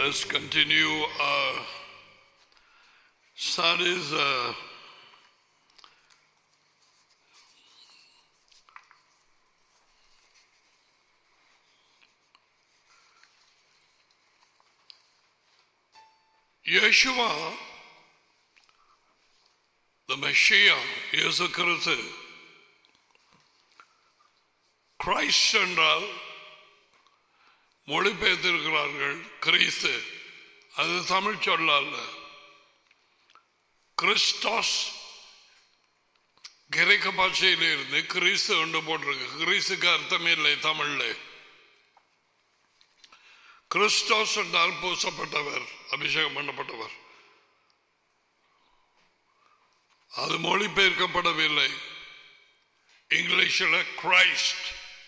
Let's continue our studies. Uh, Yeshua, the Messiah, இயேசு கிறிஸ்து Christ என்றால் மொழிபெயர்த்திருக்கிறார்கள் கிறிஸ்து அது தமிழ் சொல்ல அல்ல கிறிஸ்டாஸ் கிரேக்க பாஷையில இருந்து கிறிஸ்து என்று போட்டிருக்கு கிறிஸ்துக்கு அர்த்தமே இல்லை தமிழ்ல கிறிஸ்டாஸ் என்றால் பூசப்பட்டவர் அபிஷேகம் பண்ணப்பட்டவர் அது மொழிபெயர்க்கப்படவில்லை இங்கிலீஷில் கிரைஸ்ட்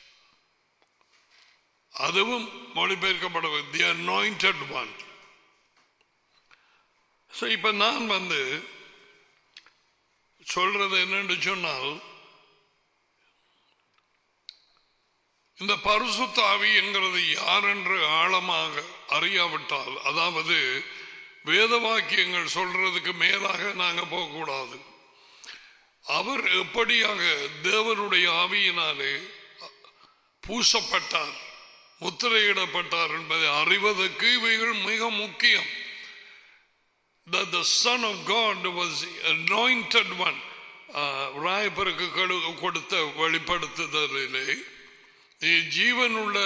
அதுவும் மொழிபெயர்க்கப்படவில்லை தி அனாயிண்டட் ஒன் ஸோ இப்போ நான் வந்து சொல்றது என்னன்னு சொன்னால் இந்த பரிசுத்தாவி என்கிறது யார் என்று ஆழமாக அறியாவிட்டால் அதாவது வேத வாக்கியங்கள் சொல்றதுக்கு மேலாக நாங்கள் போகக்கூடாது அவர் எப்படியாக தேவனுடைய ஆவியினாலே பூசப்பட்டார் முத்திரையிடப்பட்டார் என்பதை அறிவதற்கு இவைகள் மிக முக்கியம் that the Son of God was anointed one ராயப்பருக்கு கொடுத்த வெளிப்படுத்துதலிலே நீ ஜீவனுள்ள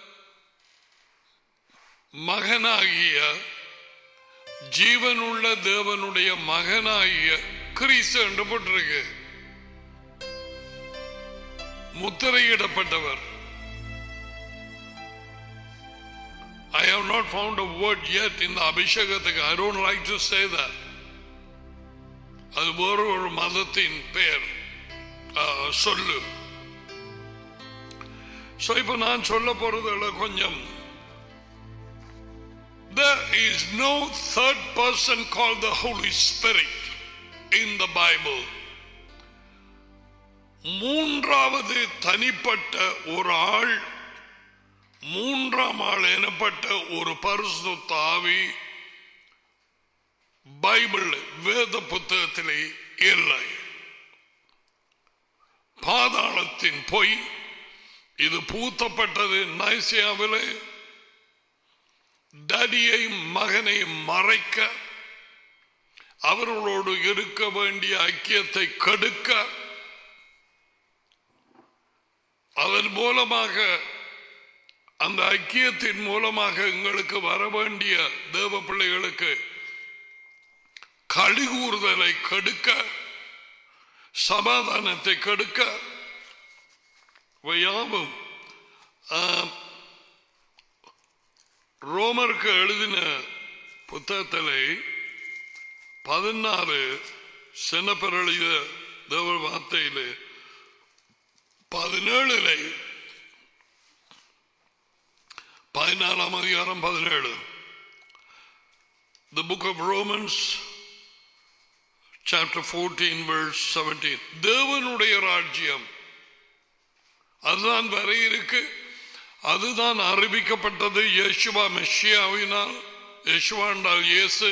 மகனாகிய ஜீவனுள்ள தேவனுடைய மகனாகிய கிறிஸ்து என்று போட்டிருக்கு முத்திரையிடப்பட்டவர் I have not found a word yet in the அபிஷேகத்துக்கு I don't like to say that. அது வேறு ஒரு மதத்தின் பெயர் சொல்லு ஸோ இப்போ நான் சொல்ல போறதுல கொஞ்சம் There is no third person called the Holy Spirit in the Bible. மூன்றாவது தனிப்பட்ட ஒரு ஆள் மூன்றாம் ஆள் எனப்பட்ட ஒரு பரிசுத்த ஆவி பைபிள் வேத புத்தகத்திலே இல்லை பாதாளத்தின் பொய் இது பூத்தப்பட்டது நைசியாவிலே டடியை மகனை மறைக்க அவர்களோடு இருக்க வேண்டிய ஐக்கியத்தை கெடுக்க அதன் மூலமாக அந்த ஐக்கியத்தின் மூலமாக எங்களுக்கு வர வேண்டிய தேவ பிள்ளைகளுக்கு கழிகூறுதலை கெடுக்க சமாதானத்தை கெடுக்க யாவும் ரோமருக்கு எழுதின புத்தகத்திலே பதினாறு சின்னப்பெருளிய தேவ வார்த்தையிலே பதினேழுல பதினாறாம் அதிகாரம் பதினேழு The book of Romans chapter 14 verse 17 தேவனுடைய ராஜ்யம் அதுதான் வர இருக்கு அதுதான் அறிவிக்கப்பட்டது யேசுவா மெஷியாவினால் யேசுவா என்றால் இயேசு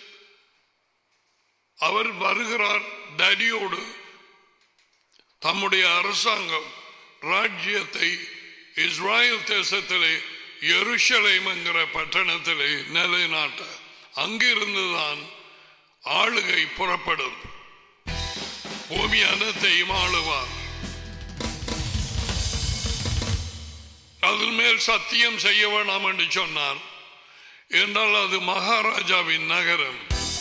அவர் வருகிறார் டடியோடு தம்முடைய அரசாங்கம் ராஜ்யத்தை இஸ்ராயல் தேசத்திலே எருஷலேம் என்கிற பட்டணத்திலே நிலைநாட்ட அங்கிருந்துதான் ஆளுகை புறப்படும் பூமி அனைத்தையும் ஆளுவார் அதன் மேல் சத்தியம் செய்ய வேண்டாம் என்று சொன்னார் என்றால் அது மகாராஜாவின் நகரம்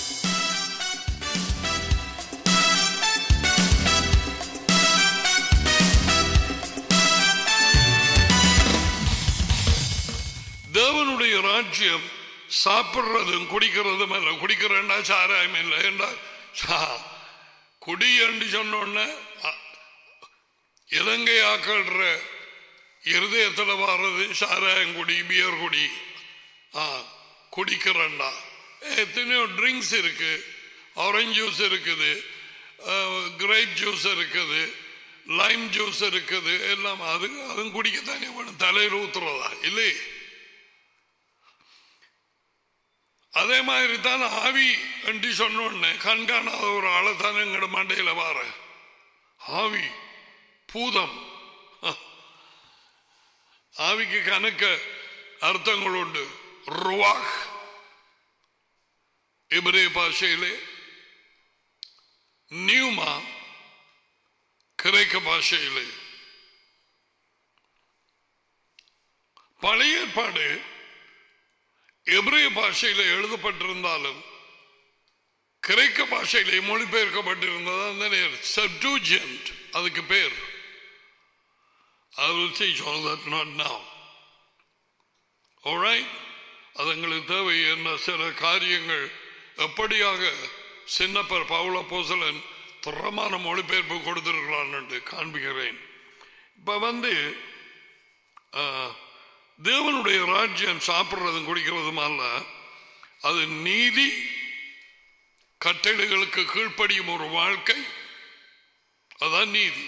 தேவனுடைய ராஜ்யம் சாப்பிடுறதும் குடிக்கிறதும் அல்ல குடிக்கிறேன்டா சாராயம் இல்லை என்றால் குடி என்று சொன்னோடனே இலங்கை ஆக்கள்ற இருதயத்தில் வர்றது சாராயம் குடி பியர் குடி ஆ குடிக்கிறேன்டா எத்தனையோ ட்ரிங்க்ஸ் இருக்கு ஆரஞ்சு ஜூஸ் இருக்குது கிரேப் ஜூஸ் இருக்குது லைம் ஜூஸ் இருக்குது எல்லாம் அது அதுவும் குடிக்கத்தானே வேணும் தலையில் ஊத்துறதா இல்லை அதே மாதிரி தான் ஆவி என்று சொன்னோடனே கண்காணாத ஒரு ஆளை தான் எங்கட மண்டையில வார ஆவி பூதம் அஹ். ஆவிக்கு கணக்க அர்த்தங்கள் உண்டு ருவாக் இபிரே பாஷையிலே நியூமா கிரேக்க பாஷையிலே பழைய ஏற்பாடு எபிரேய பாஷையில எழுதப்பட்டிருந்தாலும் கிரேக்க பாஷையிலே மொழிபெயர்க்கப்பட்டிருந்தது அந்த நேர் Septuagint அதுக்கு பேர் I will teach all that not now. Alright? அது எங்களுக்கு தேவை என்ன சில காரியங்கள் எப்படியாக சின்னப்பர் பவுல போசலன் திறமான மொழிபெயர்ப்பு கொடுத்திருக்கிறான் என்று காண்பிக்கிறேன் இப்ப வந்து ஆ, தேவனுடைய ராஜ்யம் சாப்பிடுறதும் குடிக்கிறதும் அல்ல அது நீதி கட்டளைகளுக்கு கீழ்ப்படியும் ஒரு வாழ்க்கை அதான் நீதி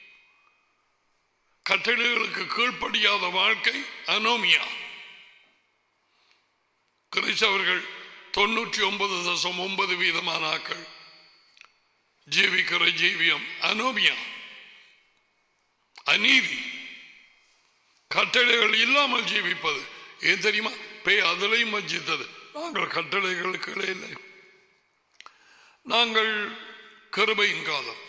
கட்டளைகளுக்கு கீழ்ப்படியாத வாழ்க்கை அனோமியா கிறிஸ்தவர்கள் தொண்ணூற்றி ஒன்பது தசம் ஒன்பது வீதமான ஆக்கள் ஜீவிக்கிற ஜீவியம் அனோமியா அநீதி கட்டளைகள் இல்லாமல் ஜீவிப்பது ஏன் தெரியுமா பேய் அதிலையும் வஞ்சித்தது நாங்கள் கட்டளைகளுக்கு இல்லை நாங்கள் கருபையின் காலம்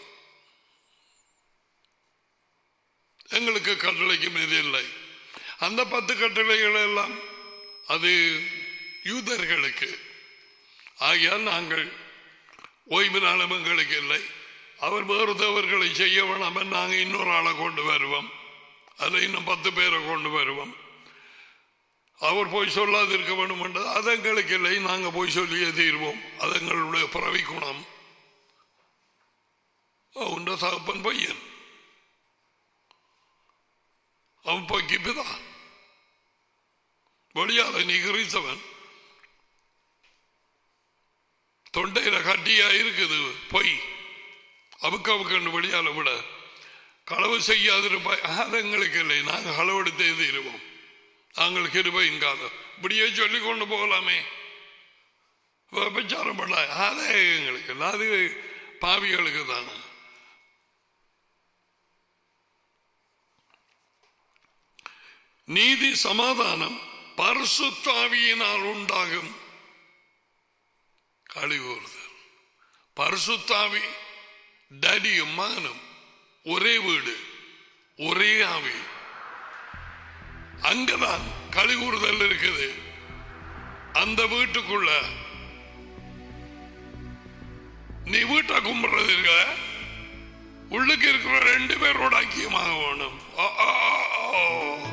எங்களுக்கு கட்டளைக்கு மீது இல்லை அந்த பத்து கட்டளைகள் எல்லாம் அது யூதர்களுக்கு ஆகையால் நாங்கள் ஓய்வு நாளும் எங்களுக்கு இல்லை அவர் வேறு தேவர்களை செய்ய வேணாம் நாங்கள் இன்னொரு ஆளை கொண்டு வருவோம் அதில் இன்னும் பத்து பேரை கொண்டு வருவோம் அவர் போய் சொல்லாது இருக்க வேண்டும் என்று அது எங்களுக்கு இல்லை நாங்கள் போய் சொல்லியே தீர்வோம் அது எங்களுடைய பிறவி குணம் உண்ட தகப்பன் பையன் அவன் போய் கிப்பிதா வெளியால நீ கிறிஸ்தவன் தொண்டையில கட்டியா இருக்குது பொய் அவுக்கு அவுக்கண்டு வெளியால விட களவு செய்யாதிருப்பாய் அது எங்களுக்கு இல்லை நாங்கள் களவெடுத்து எழுதிடுவோம் நாங்கள் கிருபையும் காலம் இப்படியே சொல்லி கொண்டு போகலாமே விபச்சாரம் பண்ண அதே எங்களுக்கு இல்லை அது பாவிகளுக்கு தானே நீதி சமாதானம் பரிசுத்தாவியினால் உண்டாகும் கழிவுறுதல் பரிசுத்தாவி டடியும் மகனும் ஒரே வீடு ஒரே ஆவி அங்கதான் கழிவுறுதல் இருக்குது அந்த வீட்டுக்குள்ள நீ வீட்டை கும்பிடுறது இருக்க உள்ளுக்கு இருக்கிற ரெண்டு பேரோட ஐக்கியமாக வேணும் ஆ, ஆ, ஆ, ஆ.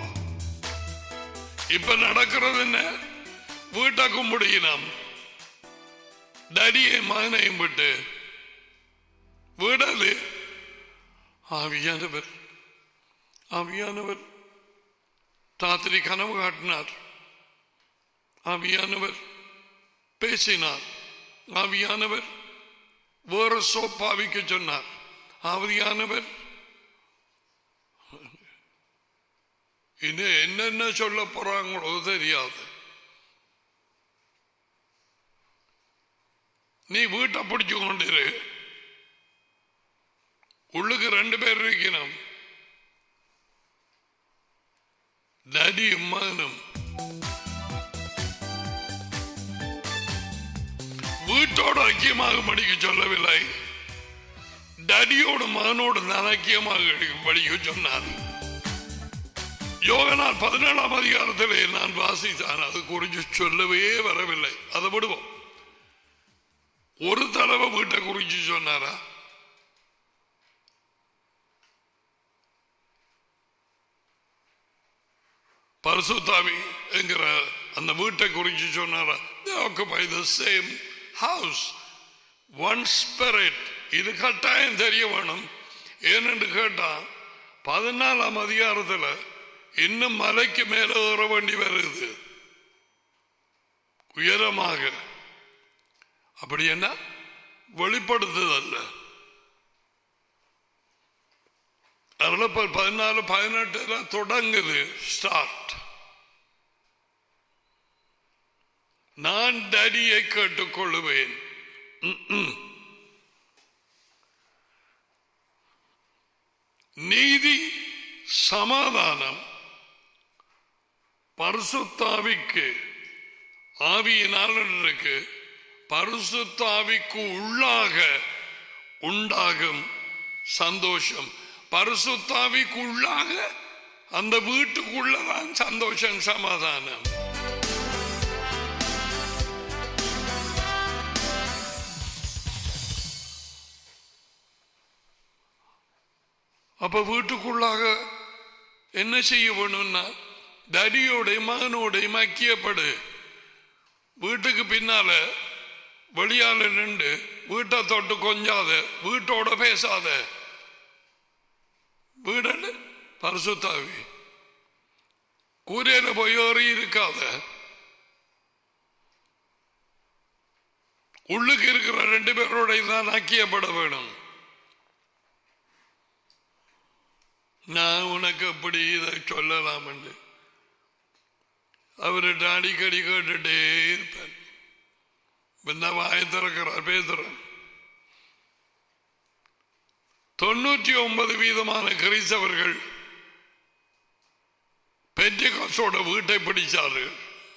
இப்ப நடக்கிறது என்ன வீட்டை கும்பிடுகிறோம் டடியை மகனையும் விட்டு வீடது ஆவியானவர் ஆவியானவர் ராத்திரி கனவு காட்டினார் ஆவியானவர் பேசினார் ஆவியானவர் வேறு சோப்பாவிக்க சொன்னார் ஆவியானவர் இன்னும் என்னென்ன சொல்ல போறாங்களோ தெரியாது நீ வீட்டை பிடிச்சு கொண்டிரு உள்ளுக்கு ரெண்டு பேர் இருக்கணும் டடியும் மகனும் வீட்டோடு ஐக்கியமாக படிக்க சொல்லவில்லை டடியோடு மகனோடு நான் ஐக்கியமாக படிக்க சொன்னார் யோகனார் பதினேழாம் அதிகாரத்திலே நான் வாசித்தான் அது குறித்து சொல்லவே வரவில்லை அதை விடுவோம் ஒரு தடவை வீட்டை குறித்து சொன்னாரா பரிசுத்தாவி என்கிற அந்த வீட்டை குறித்து சொன்னாரா They occupy the same house one spirit இது கட்டாயம் தெரிய வேணும் ஏனென்று கேட்டா பதினாலாம் அதிகாரத்துல இன்னும் மலைக்கு மேல ஏற வேண்டி வருது உயரமாக அப்படி என்ன வெளிப்படுத்துதல்ல அருளப்பல் பதினாலு பதினெட்டுல தொடங்குது ஸ்டார்ட் நான் டடியை கேட்டுக்கொள்ளுவேன் ம்ம். நீதி சமாதானம் பரிசுத்தாவிக்கு ஆவியினாளருக்கு பரிசுத்தாவிக்கு உள்ளாக உண்டாகும் சந்தோஷம் பரிசுத்தாவிக்கு உள்ளாக அந்த வீட்டுக்குள்ளதான் சந்தோஷம் சமாதானம் அப்ப வீட்டுக்குள்ளாக என்ன செய்ய வேணும்னா தடியோடையும் மகனோடையும் ஐக்கியப்படு வீட்டுக்கு பின்னால வெளியால நின்று வீட்டை தொட்டு கொஞ்சாத வீட்டோட பேசாத வீடு பரிசுத்தாவி கூரையில போய் ஏறி இருக்காத உள்ளுக்கு இருக்கிற ரெண்டு பேரோட தான் ஐக்கியப்பட வேணும் நான் உனக்கு அப்படி இதை சொல்லலாம் என்று அவரு அடிக்கடி கேட்டுட்டே இருப்பார் இந்த வாய திறக்கிறார் பேசுறார் தொண்ணூற்றி ஒன்பது வீதமான கிறிஸ்தவர்கள் பெஞ்சகாசோட வீட்டை பிடிச்சார்கள்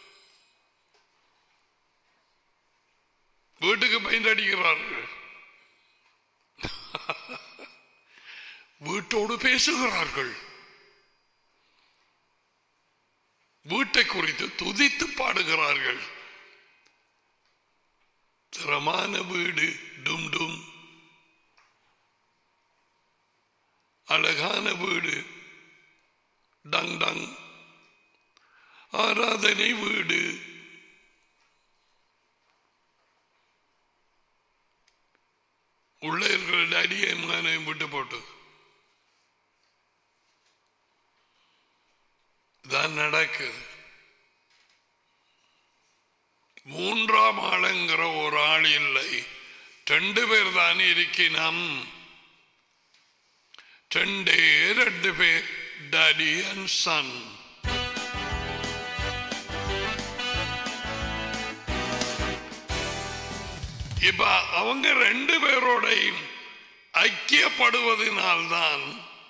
வீட்டுக்கு பெயிண்ட் அடிக்கிறார்கள் வீட்டோடு பேசுகிறார்கள் வீட்டை குறித்து துதித்து பாடுகிறார்கள் தரமான வீடு டும் டும் அழகான வீடு டங் டங் ஆராதனை வீடு உள்ள இருக்கிற அடியை மகனையும் விட்டு போட்டு தான் நடக்குது மூன்றாம் ஆளுங்கிற ஒரு ஆள் இல்லை ரெண்டு பேர் தான் இருக்கினம் ரெண்டே ரெண்டு பேர் டாடி அண்ட் சன் இப்ப அவங்க ரெண்டு பேரோடையும் ஐக்கியப்படுவதனால்தான்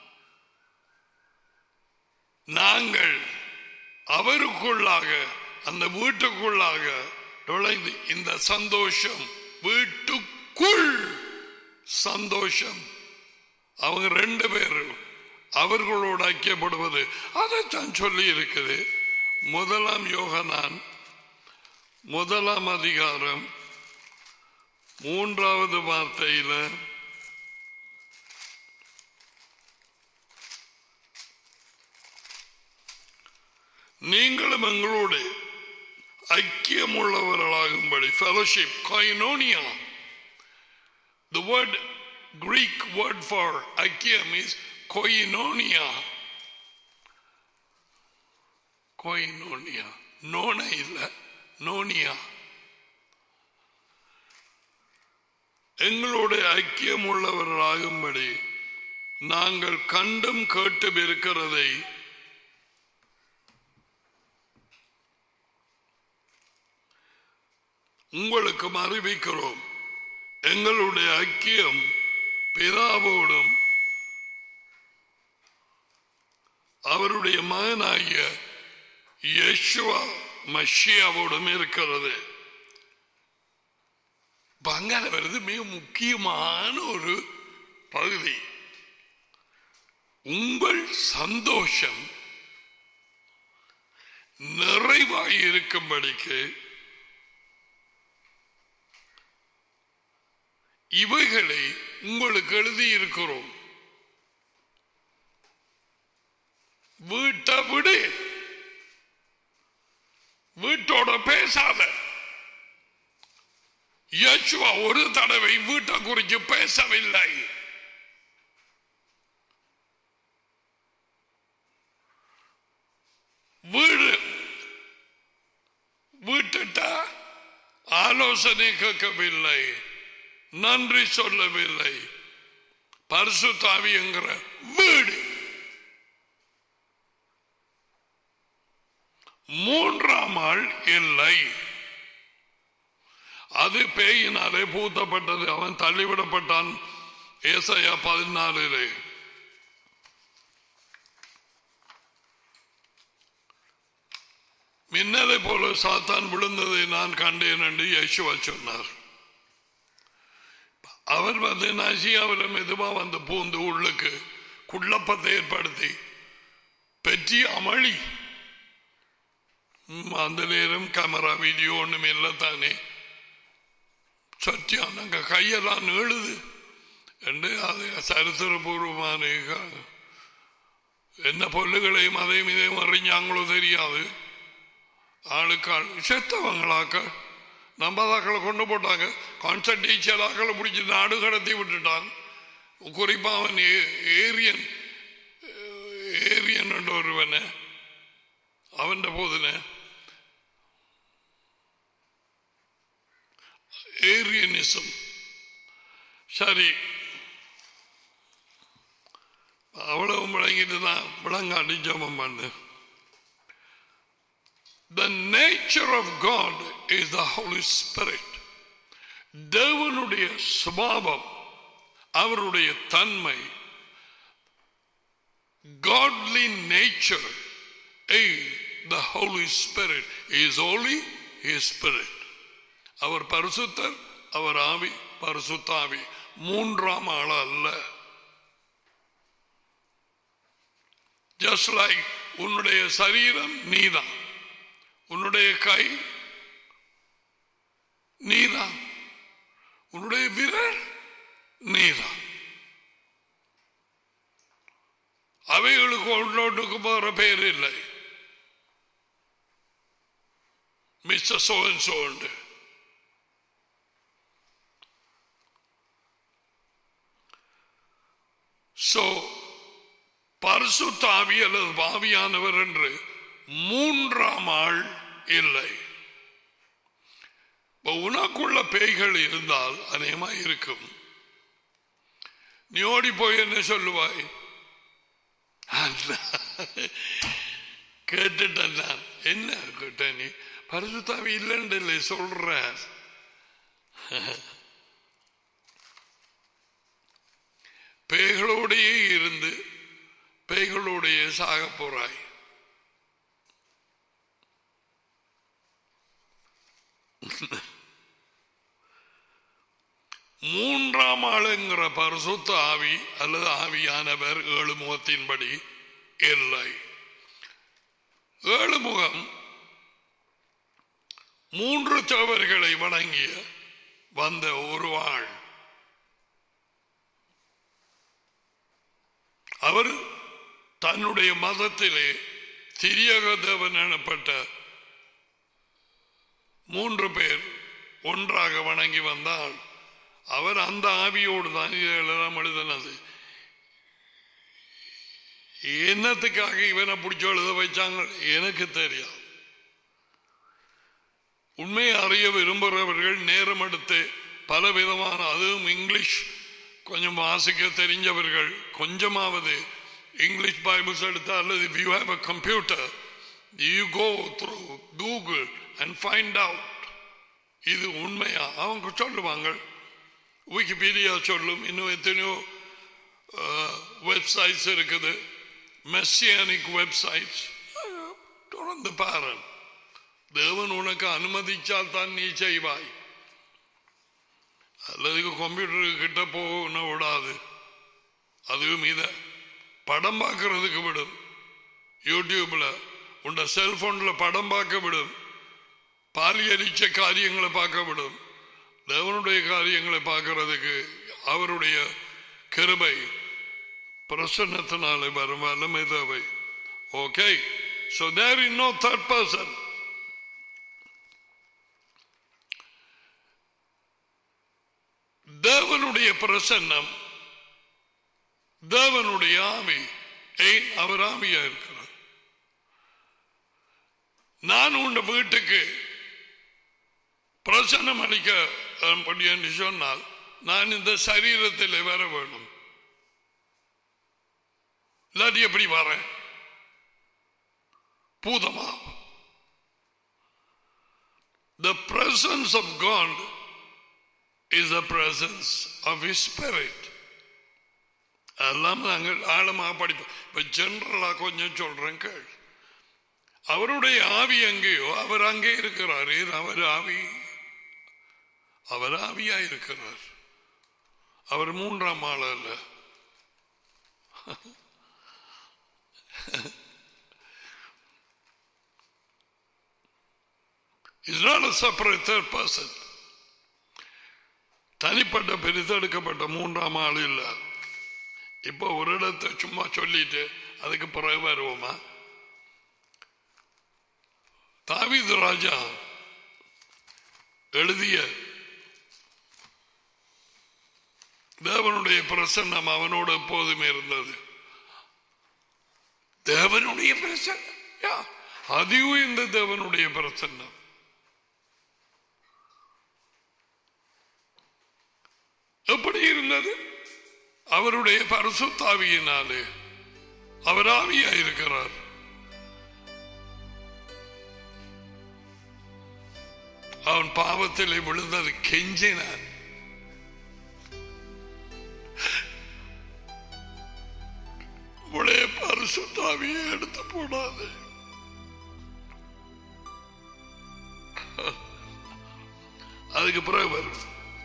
நாங்கள் அவருக்குள்ளாக அந்த வீட்டுக்குள்ளாக நுழைந்து இந்த சந்தோஷம் வீட்டுக்குள் சந்தோஷம் அவங்க ரெண்டு பேரும் அவர்களோடு ஐக்கியப்படுவது அதைத்தான் சொல்லி இருக்குது முதலாம் யோகனான் முதலாம் அதிகாரம் மூன்றாவது வார்த்தையில நீங்களும் எங்களோடு ஐக்கியம் உள்ளவர்களாகும்படி fellowship koinonia the word greek word for ஐக்கியம் is koinonia koinonia நோன இல்ல நோனியா எங்களோட ஐக்கியம் உள்ளவர்களாகும்படி நாங்கள் கண்டும் கேட்டும் இருக்கிறதை உங்களுக்கும் அறிவிக்கிறோம் எங்களுடைய ஐக்கியம் பிதாவோடும் அவருடைய மகனாகிய யேசுவா மஷியாவோடும் இருக்கிறது பங்கால வருது மிக முக்கியமான ஒரு பகுதி உங்கள் சந்தோஷம் நிறைவாய் இருக்கும்படிக்கு இவைகளை உங்களுக்கு எழுதி இருக்கிறோம் வீட்டை விடு வீட்டோட பேசாத யேசுவா ஒரு தடவை வீட்டை குறித்து பேசவில்லை வீடு வீட்டுட்ட ஆலோசனை கேட்கவில்லை நன்றி சொல்லவில்லை பரிசுத்தாவி என்கிற வீடு மூன்றாம் ஆள் இல்லை அது பேயினாலே பூத்தப்பட்டது அவன் தள்ளிவிடப்பட்டான் ஏசாயா பதினாலிலே மின்னலை போல சாத்தான் விழுந்ததை நான் கண்டேன் என்று யேசுவா சொன்னார் அவர் வந்து நசியாவில் மெதுவா வந்து பூந்து உள்ளுக்கு குள்ளப்பத்தை ஏற்படுத்தி பெற்றி அமளி ம், அந்த நேரம் கேமரா வீடியோ ஒண்ணுமே இல்லை தானே சத்தியம் நாங்க கையெல்லாம் நீளுது என்று அது சரித்திரபூர்வமான க- என்ன பொல்லுகளையும் அதையும் இதையும் அறிஞ்சாங்களோ தெரியாது ஆளுக்காள் செத்தவங்களாக்க நம்பதாக்களை கொண்டு போட்டாங்க கான்சர்ட் டீச்சர் ஆக்களை பிடிச்சி நாடு கடத்தி விட்டுட்டான் குறிப்பா அவன் ஏ- ஏரியன் ஏரியன் என்ற ஒருவனை அவன் போதுன ஏரியனிசம் சரி அவ்வளவு விளங்கிட்டு தான் விளங்காட்டி ஜபம் பண்ணு The nature of God is the Holy Spirit. தேவனுடைய சுபாவம் அவருடைய தன்மை godly nature is the Holy Spirit. He is holy, he is spirit. அவர் பரிசுத்தர் அவர் ஆவி பரிசுத்தாவி மூன்றாம் ஆள் அல்ல ஜஸ்ட் லைக் உன்னுடைய சரீரம் நீதான் உன்னுடைய கை நீதான் உன்னுடைய விரல் நீதான் அவைகளுக்கு ஒன்றோட்டுக்கு போற பேர் இல்லை மிஸ்டர் சோன் சோண்டு சோ பரிசுத்தாவி அல்லது பாவியானவர் என்று மூன்றாம் ஆள் இல்லை இப்ப உனக்குள்ள பேய்கள் இருந்தால் அநேகமா இருக்கும் நீ ஓடி போய் என்ன சொல்லுவாய் கேட்டுட்டேன் நான் என்ன கேட்ட நீ பரிசுத்தாவி இல்லைன்னு இல்லை சொல்ற பேய்களோடையே இருந்து பேய்களோடையே சாக போறாய் மூன்றாம் ஆளுங்கிற பரிசுத்த ஆவி அல்லது ஆவியானவர் ஏழு முகத்தின்படி இல்லை ஏழு முகம் மூன்று தேவர்களை வணங்கிய வந்த ஒரு ஆள் அவர் தன்னுடைய மதத்திலே திரியக தேவன் எனப்பட்ட மூன்று பேர் ஒன்றாக வணங்கி வந்தால் அவர் அந்த ஆவியோடு தான் இதெல்லாம் எழுதினது என்னத்துக்காக இவனை பிடிச்சி எழுத வச்சாங்க எனக்கு தெரியாது உண்மையை அறிய விரும்புகிறவர்கள் நேரம் எடுத்து பல விதமான அதுவும் இங்கிலீஷ் கொஞ்சம் வாசிக்க தெரிஞ்சவர்கள் கொஞ்சமாவது இங்கிலீஷ் பைபிள்ஸ் எடுத்து அல்லது if you have a computer you go through google and find out இது உண்மையா அவங்க சொல்லுவாங்க விக்கிபீடியா சொல்லும் இன்னும் எத்தனையோ வெப்சைட்ஸ் இருக்குது மெஸ்ஸியானிக் வெப்சைட்ஸ் தொடர்ந்து பாரு தேவன் உனக்கு அனுமதிச்சால் தான் நீ செய்வாய் அல்லது கம்ப்யூட்டர் கிட்ட போன விடாது அதுவும் இத படம் பார்க்கறதுக்கு விடும் யூடியூப்ல உண்ட செல்போன்ல படம் பார்க்க விடும் பாலியலிச்ச காரியங்களை பார்க்க விடும் தேவனுடைய காரியங்களை பார்க்கறதுக்கு அவருடைய கிருபை பிரசன்னத்தினாலே வரும் வல்லமை தேவை okay so there is no third person தேவனுடைய பிரசன்னம் தேவனுடைய ஆவி ஏன் அவர் ஆவியா இருக்கிறார் நான் உண்ட வீட்டுக்கு பிரசன்னம் அளிக்க அப்படி என்று சொன்னால் நான் இந்த சரீரத்தில் வர வேணும் இல்லாட்டி எப்படி வரேன் பூதமா The presence of God is the presence of his spirit அதெல்லாம் நாங்கள் ஆழமாக படிப்போம் இப்ப ஜென்ரலா கொஞ்சம் சொல்றேன் கேள் அவருடைய ஆவி எங்கேயோ அவர் அங்கே இருக்கிறார் ஏன் அவர் ஆவி அவர் ஆவியா இருக்கிறார் அவர் மூன்றாம் ஆள் அல்ல is not a separate third person தனிப்பட்ட பிரித்தெடுக்கப்பட்ட மூன்றாம் ஆள் இல்லை இப்போ ஒரு இடத்தை சும்மா சொல்லிட்டு அதுக்கு பிறகு வருவோமா தாவீது ராஜா எழுதிய தேவனுடைய பிரசன்னம் அவனோடு எப்போதுமே இருந்தது தேவனுடைய பிரசன்னம் யா, அதுவும் இந்த தேவனுடைய பிரசன்னம் எப்படி இருந்தது அவருடைய பரிசுத்தாவியினாலே அவர் ஆவியா இருக்கிறார் அவன் பாவத்திலே விழுந்தது கெஞ்சினான் உடைய பரிசுத்தாவியை எடுத்து போடாது அதுக்கு பிறகு வரும்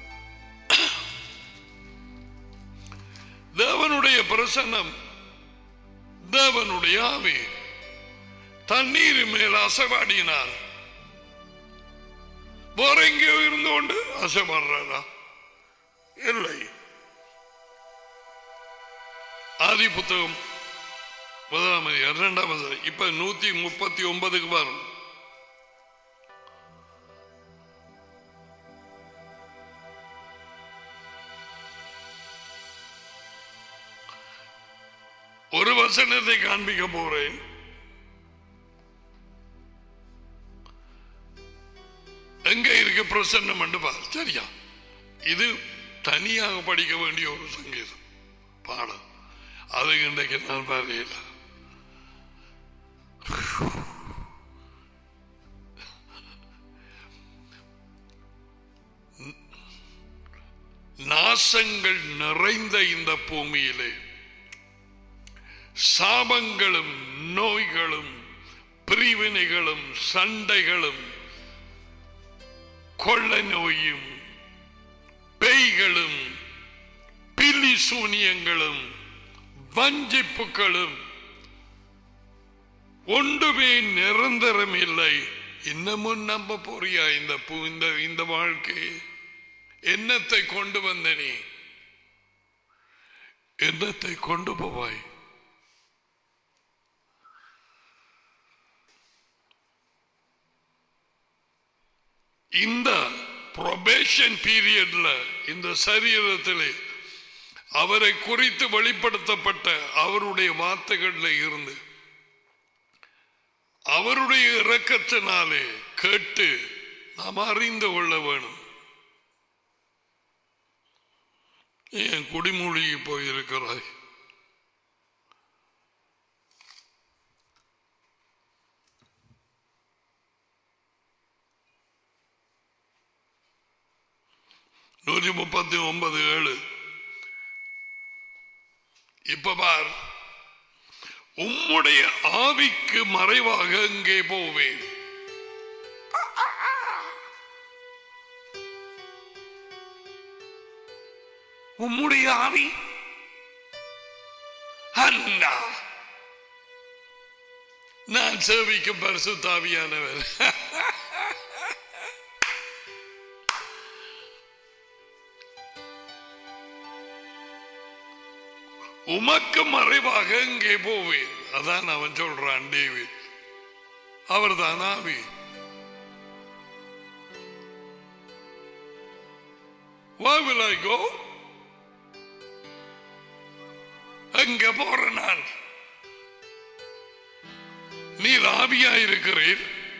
தேவனுடைய பிரசன்னம் தேவனுடைய ஆவி தண்ணீர் மேல் அசைவாடினார் வேற எங்கேயோ இருந்து கொண்டு அசைப்படுறாரா இல்லை ஆதி புத்தகம் முதலாம் அதிகாரம், இரண்டாம் அதிகாரம். இப்ப நூத்தி முப்பத்தி ஒன்பதுக்கு வரும் ஒரு வசனத்தை காண்பிக்க போறேன் எங்க இருக்கு பிரசன்னம் என்று பார் சரியா இது தனியாக படிக்க வேண்டிய ஒரு சங்கீதம் பாடம் அது இன்றைக்கு நான் பாருல நாசங்கள் நிறைந்த இந்த பூமியிலே சாபங்களும் நோய்களும் பிரிவினைகளும் சண்டைகளும் கொள்ள நோயும் பேய்களும் பில்லி சூனியங்களும் வஞ்சிப்புகளும் ஒன்றுமே நிரந்தரம் இல்லை இன்னமும் நம்ப போறியா இந்த பூ- இந்த இந்த வாழ்க்கை என்னத்தை கொண்டு வந்த நீ என்னத்தை கொண்டு போவாய் இந்த probation பீரியட்ல இந்த சரீரத்திலே அவரை குறித்து வெளிப்படுத்தப்பட்ட அவருடைய வார்த்தைகள்ல இருந்து அவருடைய இரக்கத்தினாலே கேட்டு நாம் அறிந்து கொள்ள வேணும் ஏன் குடிமூழ்கி போயிருக்கிறாய் நூற்றி முப்பத்தி ஒன்பது ஏழு இப்ப பார் உம்முடைய ஆவிக்கு மறைவாக எங்கே போவேன் உம்முடைய ஆவி அண்ணா நான் சேவிக்கும் பரிசுத்தாவியானவர் உமக்கு மறைவாக எங்கே போவேன் அதான் அவன் சொல்றான் டேவிட் அவர்தான் ஆவி Why will I go? எங்க போற நான் நீர் ஆவியா இருக்கிறீர்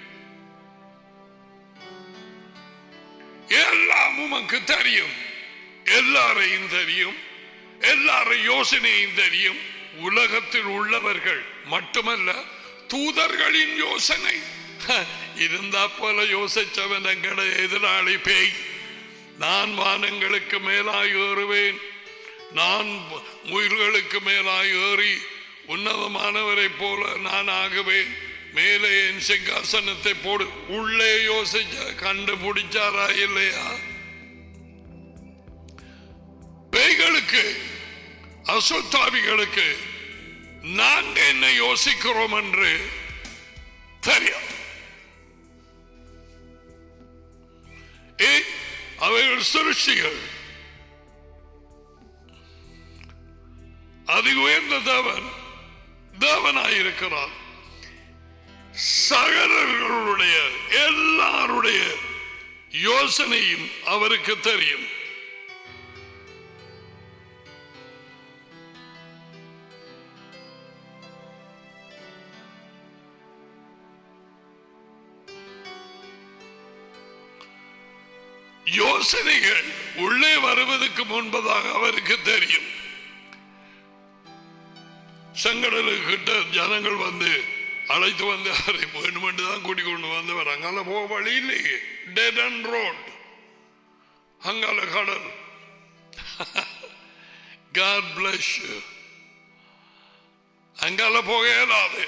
எல்லாம் உமக்கு தெரியும் எல்லாரையும் தெரியும் எல்லாரை யோசனையும் தெரியும் உலகத்தில் உள்ளவர்கள் மட்டுமல்ல தூதர்களின் யோசனை ஹ, இருந்தா போல யோசிச்சவன் எங்கட எதிராளி பேய் நான் வானங்களுக்கு மேலாய் ஏறுவேன் நான் முயல்களுக்கு மேலாய் ஏறி உன்னதமானவரை போல நான் ஆகுவேன் மேலே என் சிங்காசனத்தை போடு உள்ளே யோசிச்ச கண்டுபிடிச்சாரா இல்லையா பேய்களுக்கு அசுத்தாவிகளுக்கு நாங்க என்ன யோசிக்கிறோம் என்று தெரியும் ஏன் அவைகள் சிருஷ்டிகள் அதி உயர்ந்த தேவன் தேவனாயிருக்கிறார் சகலர்களுடைய எல்லாருடைய யோசனையும் அவருக்கு தெரியும் யோசனைகள் உள்ளே வருவதற்கு முன்பதாக அவருக்கு தெரியும் செங்கடலுக்கு கிட்ட ஜனங்கள் வந்து அழைத்து வந்து அவரை வேண்டுமென்று தான் கூட்டிக் கொண்டு வந்தவர் அங்கால போக வழி இல்லையே டெட் அண்ட் ரோட் அங்கால கடல் காட் பிளஸ் அங்கால போக இயலாது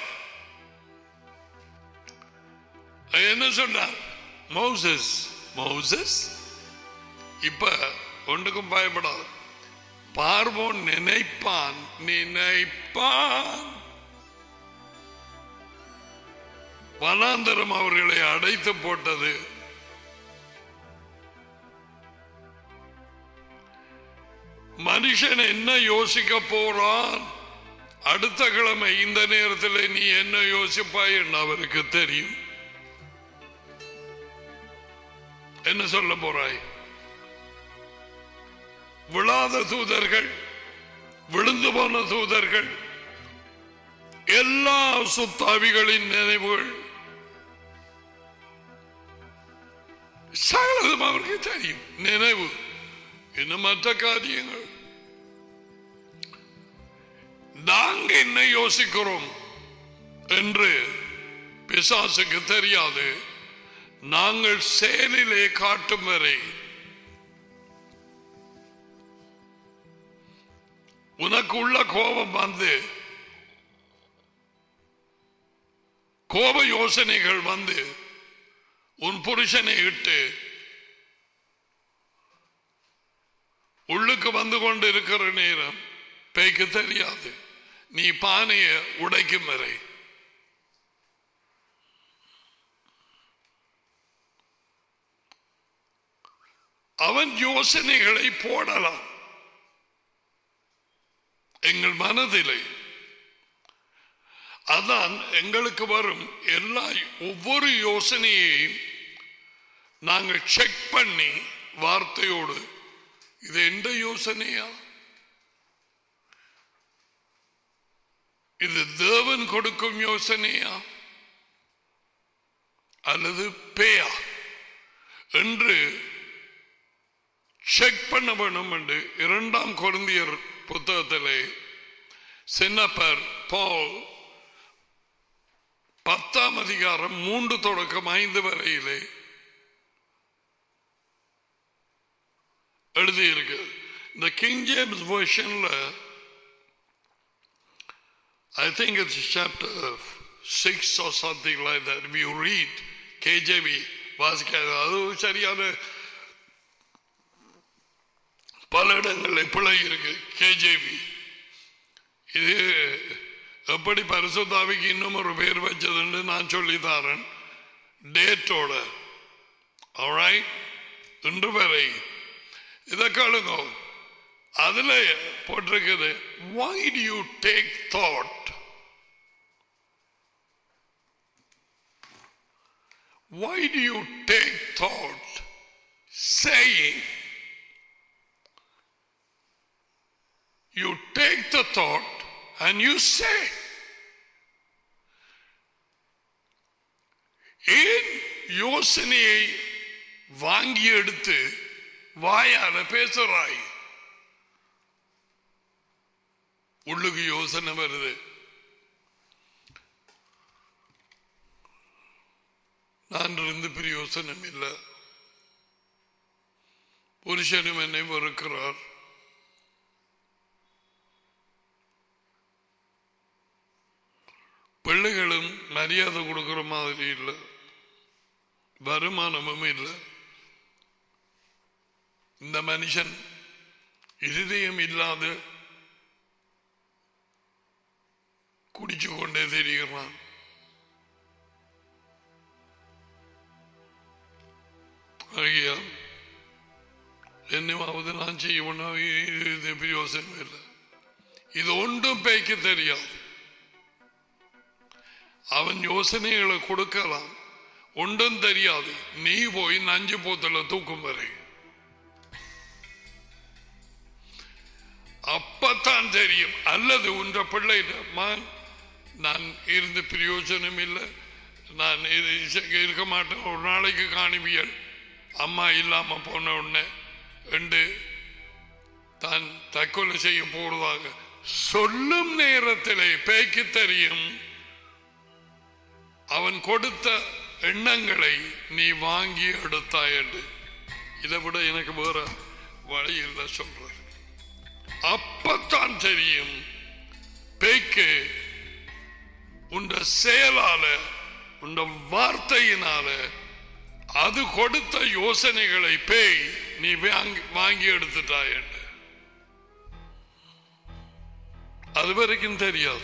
என்ன சொன்னார் மௌசஸ் மௌசஸ் இப்ப ஒன்றுக்கும் பயப்படாது பார்வோன் நினைப்பான் நினைப்பான் வனாந்தரம் அவர்களை அடைத்து போட்டது மனுஷன் என்ன யோசிக்க போறான் அடுத்த கிழமை இந்த நேரத்தில் நீ என்ன யோசிப்பாய் என்று அவருக்கு தெரியும் என்ன சொல்ல போறாய் விழாத தூதர்கள் விழுந்து போன தூதர்கள் எல்லா சுத்தாவிகளின் நினைவுகள் சகலதும் அவருக்கு தெரியும் நினைவு இன்னும் மற்ற காரியங்கள் நாங்க என்ன யோசிக்கிறோம் என்று பிசாசுக்கு தெரியாது நாங்கள் செயலிலே காட்டும் வரை உனக்கு உள்ள கோபம் வந்து கோப யோசனைகள் வந்து உன் புருஷனை இட்டு உள்ளுக்கு வந்து கொண்டு இருக்கிற நேரம் பேய்க்கு தெரியாது நீ பானைய உடைக்கும் வரை அவன் யோசனைகளை போடலாம் எங்கள் மனதிலே அதான் எங்களுக்கு வரும் எல்லா ஒவ்வொரு யோசனையையும் நாங்கள் செக் பண்ணி வார்த்தையோடு இது எந்த யோசனையா இது தேவன் கொடுக்கும் யோசனையா அல்லது பேயா என்று செக் பண்ண வேணும் என்று இரண்டாம் குழந்தையர் புத்தகத்திலே சின்னப்பர் பால் பத்தாம் அதிகாரம் மூன்று தொடக்கம் ஐந்து வரையிலே எழுதியிருக்கு இந்த கிங் ஜேம்ஸ் வெர்ஷன்ல I think it's chapter 6 or something like that. If you read KJV, வாசிக்காது அது சரியான பல இடங்களில் பிழை இருக்கு கேஜேவி இது எப்படி பரிசுத்தாவிக்கு இன்னும் ஒரு பேர் வச்சதுன்னு நான் சொல்லி தரேன் டேட்டோட alright? இன்று வரை இதை கேளுங்க அதுல போட்டிருக்குது why do you take thought why do you take thought saying you take the thought and you say ஏன் யோசனையை வாங்கி எடுத்து வாயால பேசுறாய் உள்ளுக்கு யோசனை வருது நான் இருந்து பிரயோசனம் இல்லை புருஷனும் என்னை வெறுக்கிறார் பிள்ளைகளும் மரியாதை கொடுக்கிற மாதிரி இல்லை வருமானமும் இல்லை இந்த மனுஷன் இருதயம் இல்லாத குடிச்சு கொண்டே தெரிகிறான் ஆகியால் என்னவாவது நான் செய்யணும் இது பிரயோசனம் இல்லை இது ஒன்றும் பேய்க்கு தெரியாது அவன் யோசனைகளை கொடுக்கலாம் ஒன்றும் தெரியாது நீ போய் நஞ்சு போத்தல தூக்கும் வரை அப்பத்தான் தெரியும் அல்லது உன்ற பிள்ளை நான் இருந்து பிரயோஜனம் இல்லை நான் இது இருக்க மாட்டேன் ஒரு நாளைக்கு காணிவியல் அம்மா இல்லாம போன உடனே ரெண்டு தான் தற்கொலை செய்ய போறதாக சொல்லும் நேரத்திலே பேய்க்கு தெரியும் அவன் கொடுத்த எண்ணங்களை நீ வாங்கி எடுத்தாய் என்று இதை விட எனக்கு வேற வழி இல்லை சொல்றது அப்பத்தான் தெரியும் பேய்க்கு உண்ட செயலால உண்ட வார்த்தையினால அது கொடுத்த யோசனைகளை பேய் நீ வாங்கி வாங்கி எடுத்துட்டாய் என்று அது வரைக்கும் தெரியாது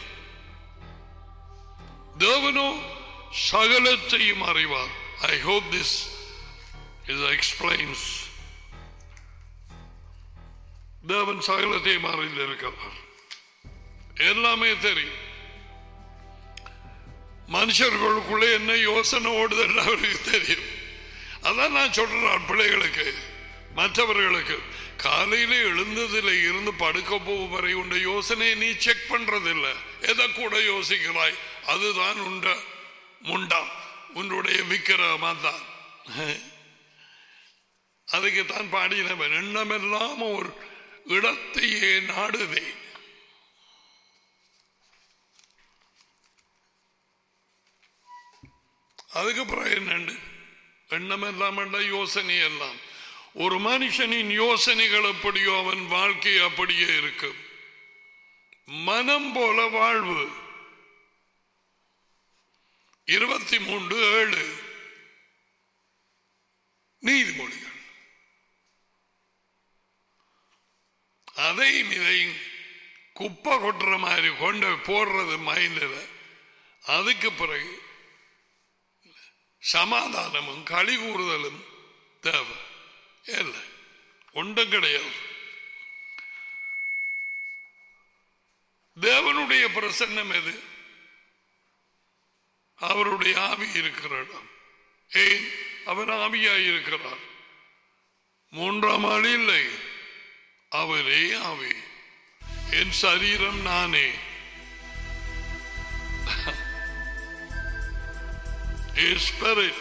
தேவனோ சகலத்தையும் அறிவார் I hope this is explains தேவன் சகலத்தையும் அறிந்திருக்கிறார் எல்லாமே தெரியும் மனுஷர்களுக்குள்ளே என்ன யோசனை ஓடுதுன்னு அவருக்கு தெரியும் அதான் நான் சொல்றேன் பிள்ளைகளுக்கு மற்றவர்களுக்கு காலையில எழுந்ததுல இருந்து படுக்க போகும் வரை உண்ட யோசனையை நீ செக் பண்றதில்லை எதை கூட யோசிக்கிறாய் அதுதான் உண்ட முண்டாம் உன்னுடைய விக்கிரமா தான் அதுக்கு தான் பாடினவன் எண்ணமெல்லாம் ஒரு இடத்தையே நாடுதே அதுக்கு பிறகு என்னண்டு எண்ணம் எல்லாம் யோசனை எல்லாம் ஒரு மனுஷனின் யோசனைகள் எப்படியோ அவன் வாழ்க்கை அப்படியே இருக்கும் மனம் போல வாழ்வு இருபத்தி மூன்று ஏழு நீதிமொழிகள் அதையும் இதையும் குப்பை கொட்டுற மாதிரி கொண்டு போடுறது மைண்டில் அதுக்கு பிறகு சமாதானமும் களி கூறுதலும் தேவை இல்லை ஒன்றும் கிடையாது தேவனுடைய பிரசன்னம் எது அவருடைய ஆவி இருக்கிற இடம் ஏன் அவர் ஆவியாய் இருக்கிறார் மூன்றாம் ஆள் இல்லை அவரே ஆவி என் சரீரம் நானே His spirit.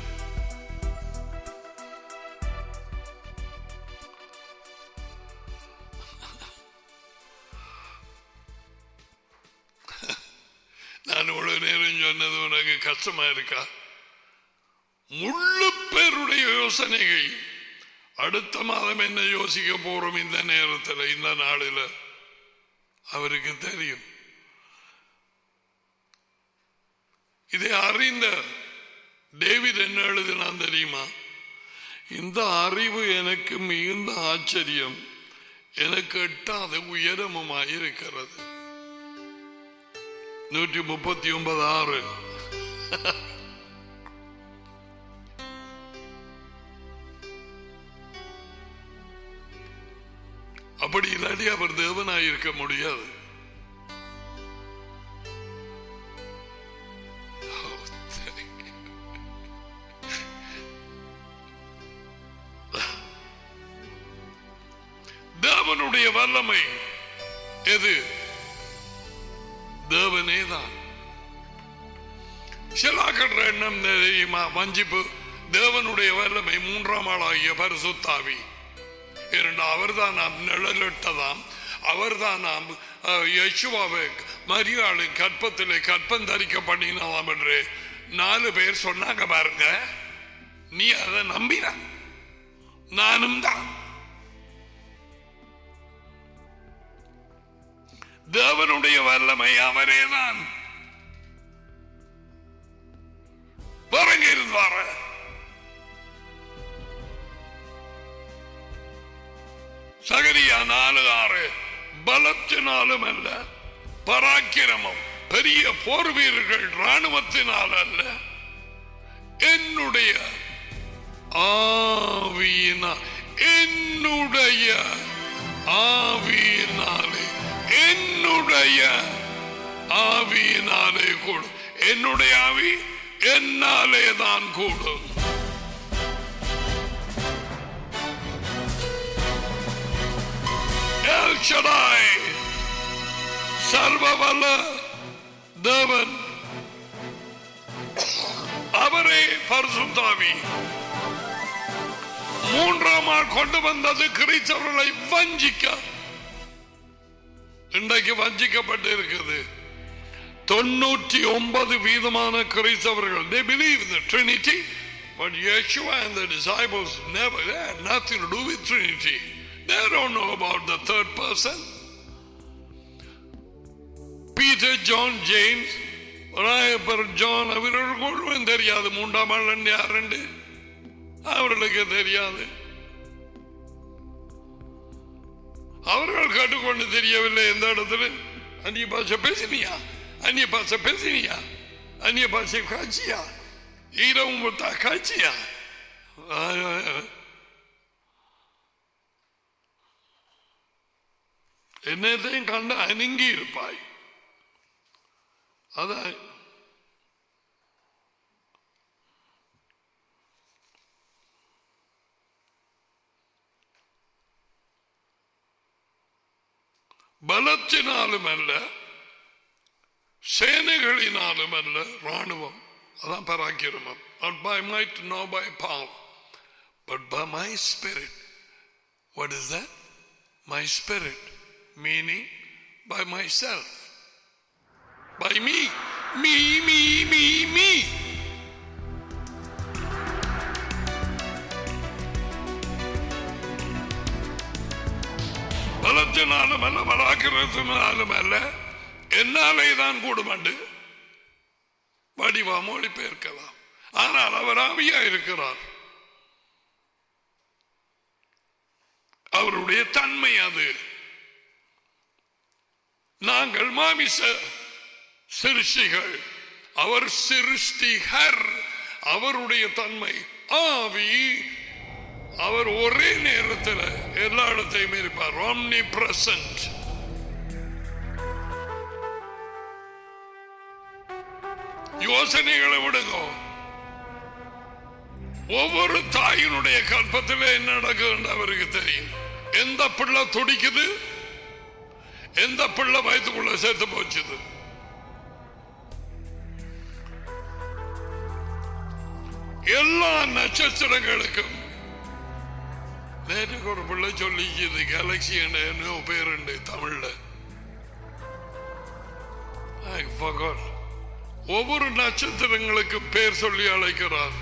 நான் இவ்வளவு நேரம் சொன்னது உனக்கு கஷ்டமா இருக்கா முழு பேருடைய யோசனைகள் அடுத்த மாதம் என்ன யோசிக்க போறோம் இந்த நேரத்தில் இந்த நாளில் அவருக்கு தெரியும் இதை அறிந்த டேவிட் என்ன எழுதினான் தெரியுமா இந்த அறிவு எனக்கு மிகுந்த ஆச்சரியம் எனக்கு எட்டாத உயரமுமாய் இருக்கிறது நூற்றி முப்பத்தி ஒன்பது ஆறு அப்படி இல்லாட்டி அவர் தேவனாய் இருக்க முடியாது Oh, thank you. தேவனுடைய வல்லமை எது தேவனே தான் சிலாக்கற்ற எண்ணம் தெரியுமா வஞ்சிப்பு தேவனுடைய வல்லமை மூன்றாம் ஆளாகிய பரிசுத்தாவி இரண்டு அவர்தான் நாம் நிழலிட்டதாம் அவர்தான் நாம் அஹ், யேசுவாவை மரியாளு கற்பத்திலே கற்பம் தரிக்க பண்ணினதாம் என்று நாலு பேர் சொன்னாங்க பாருங்க நீ அதை நம்பின நானும் தான் தேவனுடைய வல்லமை அவரேதான் வரங்க இருந்தார சகரியா நாலு ஆறு பலத்தினாலும் அல்ல பராக்கிரமம் பெரிய போர் வீரர்கள் ராணுவத்தினால் அல்ல என்னுடைய ஆவியினா என்னுடைய ஆவியினாலே என்னுடைய ஆவியினாலே கூடும் என்னுடைய ஆவி என்னாலே தான் கூடும் எல் ஷடாய் சர்வவல்ல தேவன் அவரே பரிசுத்தாவி மூன்றாம் ஆள் கொண்டு வந்தது கிறிஸ்தவர்களை வஞ்சிக்க இன்றைக்கு வஞ்சிக்கப்பட்டு இருக்குது தொண்ணூற்றி ஒன்பது வீதமான கிறிஸ்தவர்கள் they believe in the Trinity but Yeshua and the disciples never they had nothing to do with Trinity they don't know about the third person Peter John James Rayappar John அவர்களுக்கும் தெரியாது மூன்றாம் ஆள் யாருண்டு அவர்களுக்கு தெரியாது அவர்கள் கேட்டுக்கொண்டு தெரியவில்லை எந்த இடத்துல அந்நிய பாஷை பேசினியா அந்நிய பாஷை பேசினியா அந்நிய பாஷை காட்சியா ஈரவும் முத்தா காட்சியா என்னத்தையும் கண்டு அணுங்கி இருப்பாய் அதான் பலத்தினாலும் அல்ல சேனைகளினாலும் அல்ல ராணுவம் அதான் பராக்கிரமம் not by might nor by power but by my spirit what is that my spirit meaning by myself by me me me me me பலத்தினாலும் அல்ல பராக்கிரத்தினாலும் அல்ல என்னாலே தான் கூடுமண்டு வடிவா மொழிபெயர்க்கலாம் ஆனால் அவர் ஆவியா இருக்கிறார் அவருடைய தன்மை அது நாங்கள் மாமிச சிருஷ்டிகள் அவர் சிருஷ்டிகர் அவருடைய தன்மை ஆவி அவர் ஒரே நேரத்தில் எல்லா இடத்தையும் இருப்பார் omni present யோசனைகளை விடுங்க ஒவ்வொரு தாயினுடைய கல்பத்தில் என்ன நடக்குது அவருக்கு தெரியும் எந்த பிள்ளை துடிக்குது எந்த பிள்ளை வயிற்றுக்குள்ள சேர்த்து போச்சுது எல்லா நட்சத்திரங்களுக்கும் நேற்றுக்கு ஒரு பிள்ளை சொல்லிக்குது கேலக்சி என்ன பேருண்டு தமிழ்ல I forgot. ஒவ்வொரு நட்சத்திரங்களுக்கு பேர் சொல்லி அழைக்கிறார்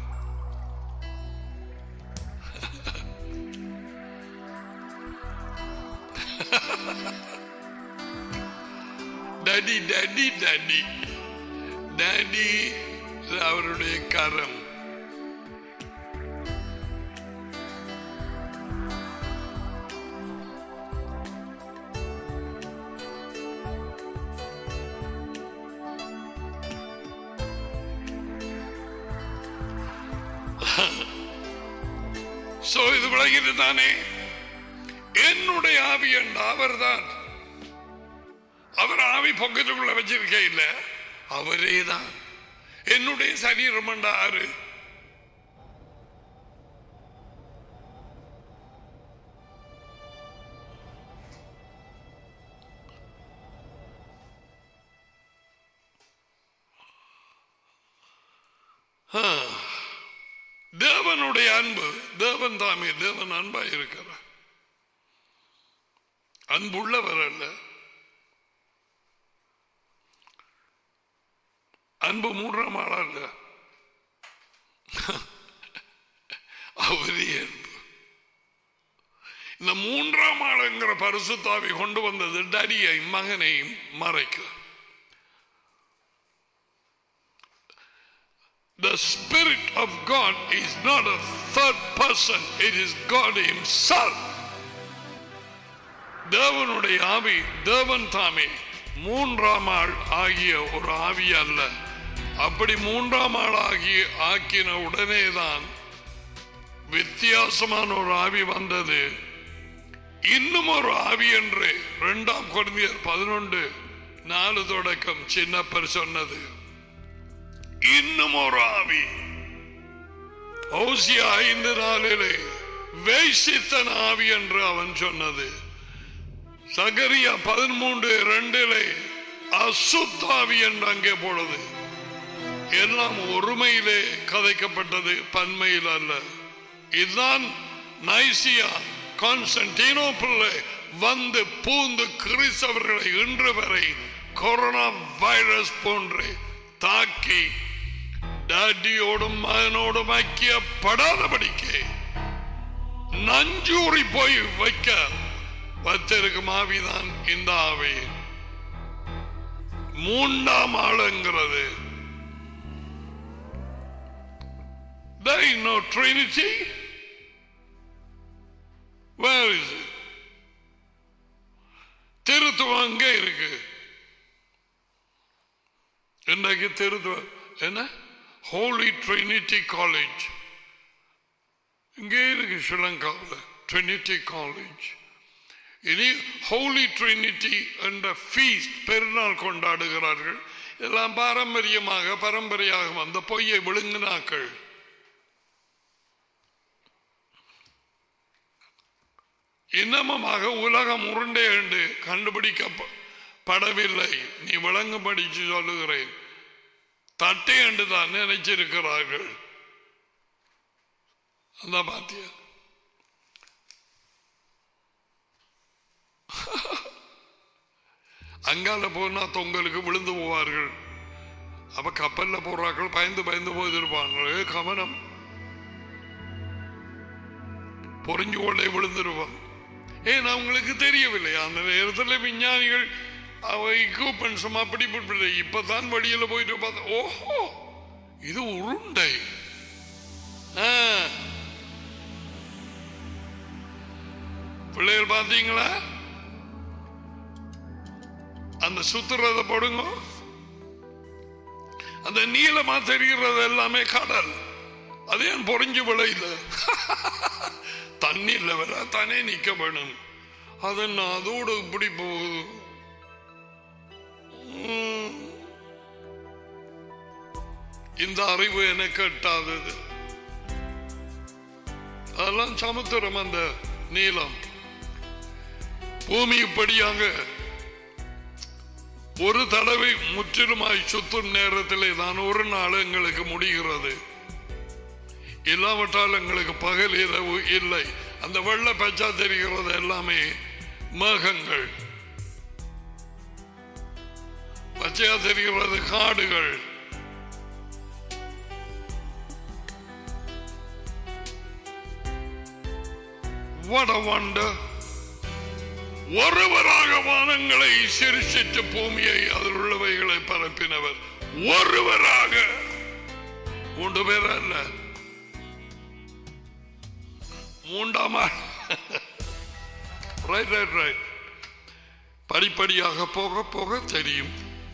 டடி டடி டடி டடி அவருடைய கரம் சோ இது விளங்கிட்டு தானே என்னுடைய ஆவி என்ற அவர்தான் அவர் ஆவி பொக்கத்துக்குள்ள வச்சிருக்க இல்ல அவரே தான் என்னுடைய சரீரம் என்ற ஆறு தேவனுடைய அன்பு தேவன் தாமே தேவன் அன்பா இருக்கிறார் அன்புள்ளவர் அல்ல அன்பு மூன்றாம் ஆளா இல்ல அவரே அன்பு இந்த மூன்றாம் ஆளுங்கிற பரிசுத்தாவி கொண்டு வந்தது டடியை மகனையும் மறைக்க The Spirit of God is not a third person, it is God Himself. தேவனுடைய ஆவி தேவன் தாமே மூன்றாம் ஆள் ஆகிய ஒரு ஆவி அல்ல அப்படி மூன்றாம் ஆள் ஆகிய ஆக்கின உடனேதான் வித்தியாசமான ஒரு ஆவி வந்தது இன்னும் ஒரு ஆவி என்று இரண்டாம் குழந்தையர் பதினொன்று நாலு தொடக்கம் சின்னப்பர் சொன்னது இன்னும் ஒரு ஆவி ஓசியா ஐந்து நாளிலே வேசித்தன் ஆவி என்று அவன் சொன்னது சகரியா பதிமூன்று இரண்டிலே அசுத்தாவி என்று அங்கே போனது எல்லாம் ஒருமையிலே கதைக்கப்பட்டது பன்மையில் அல்ல இதுதான் நைசியா கான்ஸ்டன்டினோப்பிள்ளை வந்து பூந்து கிறிஸ்தவர்களை இன்று வரை கொரோனா வைரஸ் போன்று தாக்கி டாடியோடும் மகனோடும் ஐக்கியப்படாதபடிக்கு நஞ்சூறி போய் வைக்க வச்சிருக்கும் ஆவிதான் இந்த ஆவி மூன்றாம் ஆளுங்கிறது There is no Trinity. Where is it? திருத்துவம் அங்கே இருக்கு இன்றைக்கு திருத்துவம் என்ன ஹோலி ட்ரினிட்டி காலேஜ் இங்கே இருக்கு ஸ்ரீலங்காவில் ட்ரினிட்டி காலேஜ் இனி ஹோலி ட்ரினிட்டி என்ற ஃபீஸ்ட் பெருநாள் கொண்டாடுகிறார்கள் எல்லாம் பாரம்பரியமாக பரம்பரையாக வந்த பொய்யை விழுங்கினாக்கள் இன்னமமாக உலகம் உருண்டை என்று கண்டுபிடிக்கப்படவில்லை நீ விளங்கும்படிச்சு சொல்லுகிறேன் தட்டை என்று தான் நினைச்சிருக்கிறார்கள் அந்த பாத்திய அங்கால போனா தொங்கலுக்கு விழுந்து போவார்கள் அப்ப கப்பல்ல போறார்கள் பயந்து பயந்து போயிருப்பாங்க கவனம் பொறிஞ்சு கொண்டே விழுந்துருவான் ஏன் அவங்களுக்கு தெரியவில்லை அந்த நேரத்தில் விஞ்ஞானிகள் அவ equipments எல்லாம் அப்படி இப்படி இப்பதான் வழியில போயிட்டு பார்த்தா ஓஹோ இது உருண்டை ஆ. பிள்ளைகள் பார்த்தீங்களா அந்த சுத்துறத போடுங்க அந்த நீளமா தெரிகிறது எல்லாமே கடல் அது ஏன் பொறிஞ்சு விளையில தண்ணீர்ல வர தானே நிக்க வேணும் அது என்ன அதோடு இப்படி போகுது உம். இந்த அறிவு எனக்கு எட்டாதது அதெல்லாம் சமுத்திரம் அந்த நீளம் பூமி இப்படியாக ஒரு தடவை முற்றிலுமாய் சுத்தும் நேரத்திலே தான் ஒரு நாள் எங்களுக்கு முடிகிறது இல்லாவிட்டால் எங்களுக்கு பகல் இரவு இல்லை அந்த வெள்ள பச்சா தெரிகிறது எல்லாமே மேகங்கள் பச்சையா தெரிகிறது காடுகள் What a wonder. ஒருவராக வானங்களை சிரிச்சிட்டு பூமியை அதில் உள்ளவைகளை பரப்பினவர் ஒருவராக மூன்று பேர் அல்ல மூன்றாம் ரைட் ரைட் ரைட் படிப்படியாக போக போக தெரியும்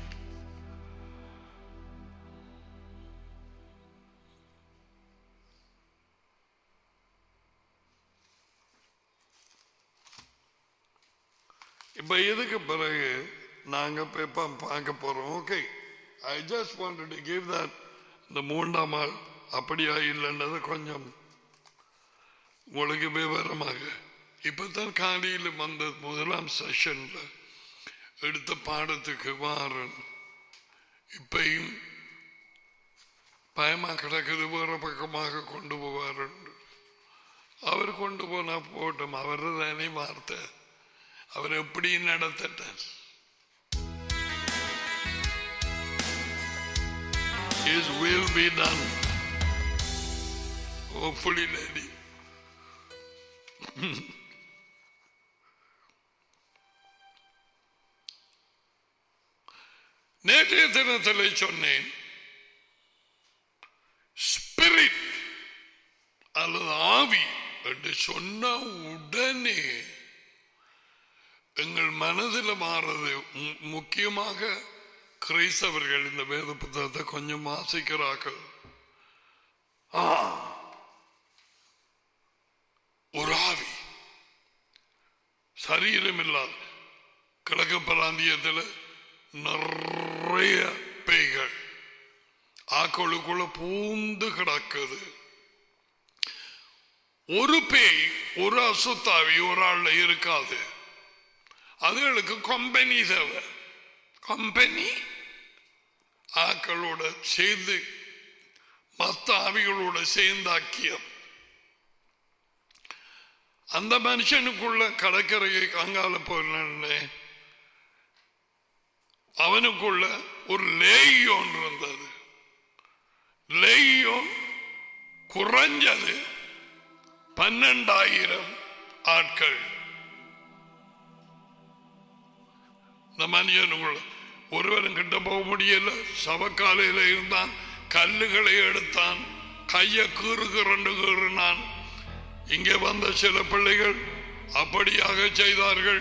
இப்ப இதுக்கு பிறகு நாங்க பேப்ப பார்க்க போறோம் okay I just wanted to give that இந்த மூன்றாம் ஆள் அப்படியா இல்லைன்றது கொஞ்சம் உங்களுக்கு விவரமாக இப்பதான் காலையில் வந்த முதலாம் செஷன்ல எடுத்த பாடத்துக்கு வாரன் இப்பையும் பயமா கிடக்குது வேற பக்கமாக கொண்டு போவார் அவர் கொண்டு போனா போட்டும் அவர் தானே வார்த்தை அவர் எப்படி நடத்திட்டார் His will be done. Hopefully, lady. நேற்றைய தினத்தில் சொன்னேன் ஸ்பிரிட் அல்லது ஆவி என்று சொன்ன உடனே எங்கள் மனதில் மாறது மு- முக்கியமாக கிறிஸ்தவர்கள் இந்த வேத புத்தகத்தை கொஞ்சம் வாசிக்கிறார்கள் ஆ, ஒரு ஆவி சரீரம் இல்லாத கிழக்கு பிராந்தியத்தில் நிறைய பேய்கள் ஆக்களுக்குள்ள பூந்து கிடக்குது ஒரு பேய் ஒரு அசுத்தாவி ஒரு ஆள்ல இருக்காது அதுகளுக்கு கம்பெனி தேவை கம்பெனி ஆக்களோட சேர்ந்து மற்ற ஆவிகளோட சேர்ந்தாக்கியம் அந்த மனுஷனுக்குள்ள கடற்கரையை அங்கால போன அவனுக்குள்ள ஒரு லேயோன் இருந்தது லேயோன் குறைஞ்சது பன்னெண்டாயிரம் ஆட்கள் இந்த மனிதனுக்குள்ள ஒருவரும் கிட்ட போக முடியல சவக்காலையில இருந்தான் கல்லுகளை எடுத்தான் கையை கீறு கீறண்டு கீறினான் இங்கே வந்த சில பிள்ளைகள் அப்படியாக செய்தார்கள்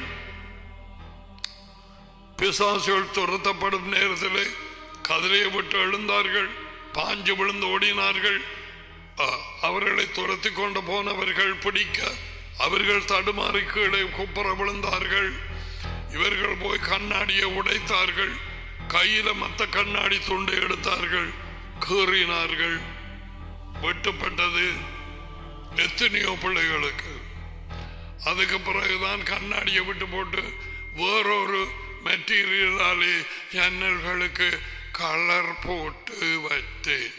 பிசாசுகள் துரத்தப்படும் நேரத்தில் கதிரையை விட்டு எழுந்தார்கள் பாஞ்சு விழுந்து ஓடினார்கள் அ, அவர்களை துரத்தி கொண்டு போனவர்கள் பிடிக்க அவர்கள் தடுமாறி கீழே குப்புற விழுந்தார்கள் இவர்கள் போய் கண்ணாடியை உடைத்தார்கள் கையில மத்த கண்ணாடி துண்டை எடுத்தார்கள் கீறினார்கள் வெட்டுப்பட்டது எத்தனையோ பிள்ளைகளுக்கு அதுக்கு பிறகுதான் கண்ணாடியை விட்டு போட்டு வேறொரு மெட்டீரியலாலே ஜன்னல்களுக்கு கலர் போட்டு வைத்தேன்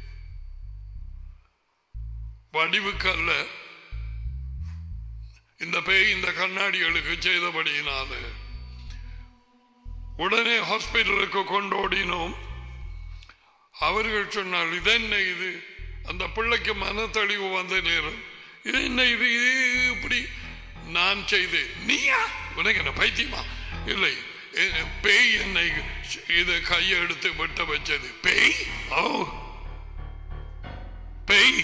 வடிவுக்கல்ல இந்த பேய் இந்த கண்ணாடிகளுக்கு செய்தபடியினால உடனே ஹாஸ்பிட்டலுக்கு கொண்டோடினோம் அவர்கள் சொன்னால் இது என்ன இது அந்த பிள்ளைக்கு மனத்தழிவு வந்த நேரம் இது என்ன இது இது இப்படி நான் செய்தேன் நீயா உனக்கு என்ன பைத்தியமா இல்லை எ- பேய் என்னை இது கையை எடுத்து வெட்ட வச்சது பேய் ஓ பேய்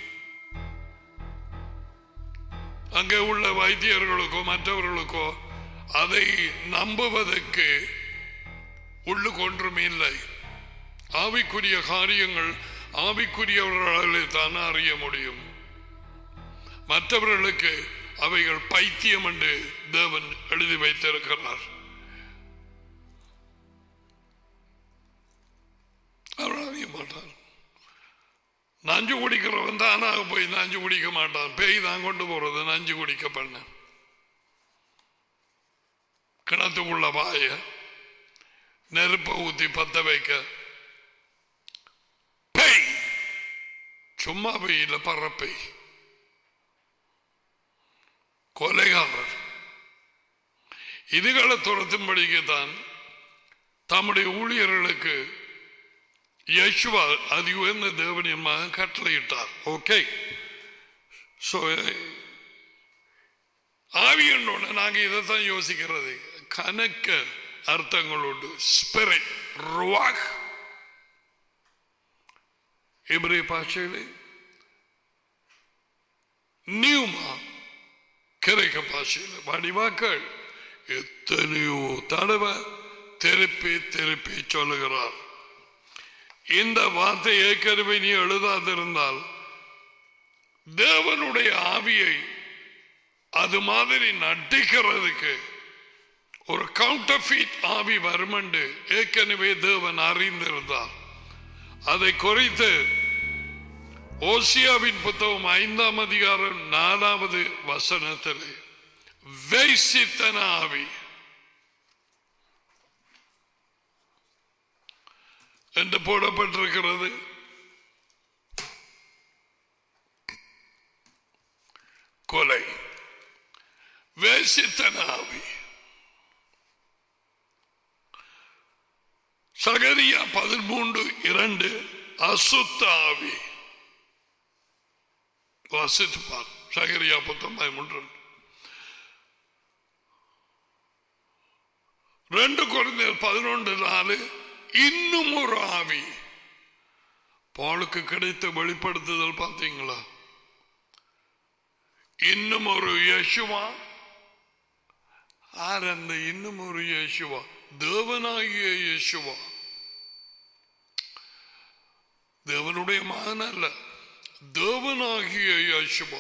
அங்கே உள்ள வைத்தியர்களுக்கோ மற்றவர்களுக்கோ அதை நம்புவதற்கு உள்ளுக்கு ஒன்றும் இல்லை ஆவிக்குரிய காரியங்கள் ஆவிக்குரியவர்களாலே தான் அறிய முடியும் மற்றவர்களுக்கு அவைகள் பைத்தியம் என்று தேவன் எழுதி வைத்திருக்கிறார் அவர் அறிய மாட்டார் நஞ்சு குடிக்கிறவன் தானாக போய் நஞ்சு குடிக்க மாட்டான் பேய் தான் கொண்டு போறது நஞ்சு குடிக்க பண்ண கிணத்துக்குள்ள பாய நெருப்பை ஊத்தி பத்த வைக்க பேய் சும்மா பெய்யில பறப்பை கொலைகாரர் இதுகளை துரத்தும்படிக்குத்தான் தம்முடைய ஊழியர்களுக்கு யேசுவா அது உயர்ந்த தேவனின் மகன் கட்டளையிட்டார் ஓகே ஸோ ஆவியன்னோட நாங்க இதைத்தான் யோசிக்கிறது கணக்க அர்த்தங்களோடு ஸ்பிரிட் ருவாக் எபிரே பாஷையிலே நியூமா கிரேக்க பாஷையில் வடிவாக்கள் எத்தனையோ தடவை திருப்பி திருப்பி சொல்லுகிறார் இந்த வார்த்தை ஏற்கனவே நீ எழுதாதிருந்தால் தேவனுடைய ஆவியை அது மாதிரி நட்டிக்கிறதுக்கு ஒரு கவுண்டர்ஃபீட் ஆவி வருமென்று ஏற்கனவே தேவன் அறிந்திருந்தார் அதை குறித்து ஓசியாவின் புத்தகம் ஐந்தாம் அதிகாரம் நாலாவது வசனத்தில் வைசித்தன ஆவி என்று போடப்பட்டிருக்கிறது கொலை வேசித்தன ஆவி சகரியா பதிமூன்று இரண்டு அசுத்த ஆவி வாசித்து பார் சகரியா புத்தம் பதிமூன்று ரெண்டு குழந்தைகள் பதினொன்று நாலு இன்னும் ஒரு ஆவி பாலுக்கு கிடைத்த வெளிப்படுத்துதல் பார்த்தீங்களா இன்னும் ஒரு யேசுவா ஆர் அந்த இன்னும் ஒரு யேசுவா தேவனாகிய யேசுவா தேவனுடைய மகன் அல்ல தேவனாகிய யேசுவா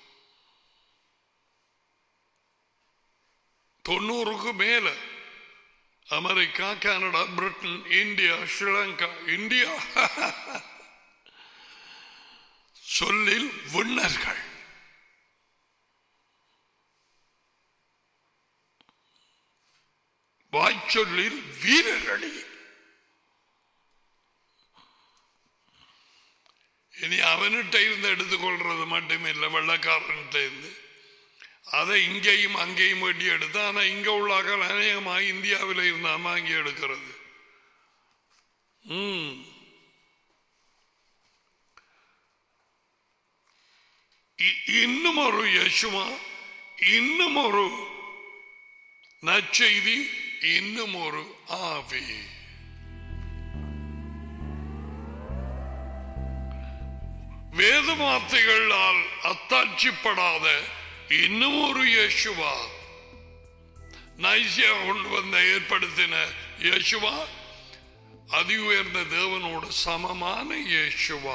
தொண்ணூறுக்கு மேல America Canada Britain India Sri Lanka India சொல்லில் விண்ணர்கள் வாய்ச்சொல்லில் வீரர்களே இனி அவன்கிட்ட இருந்து எடுத்துக்கொள்றது மட்டும் இல்லை வெள்ளக்காரன்கிட்ட இருந்து அதை இங்கேயும் அங்கேயும் வெட்டி எடுத்து ஆனா இங்க உள்ளாக்கள் அநேகமாக இந்தியாவில் இருந்தாம அங்கே எடுக்கிறது ம். இ- இன்னும் ஒரு யசுமா இன்னும் ஒரு நற்செய்தி இன்னும் ஒரு ஆவி வேத வார்த்தைகளால் அத்தாட்சிப்படாத இன்னும் ஒரு யேசுவா நைசியா கொண்டு வந்த ஏற்படுத்தின யேசுவா அதி உயர்ந்த தேவனோடு சமமான யேசுவா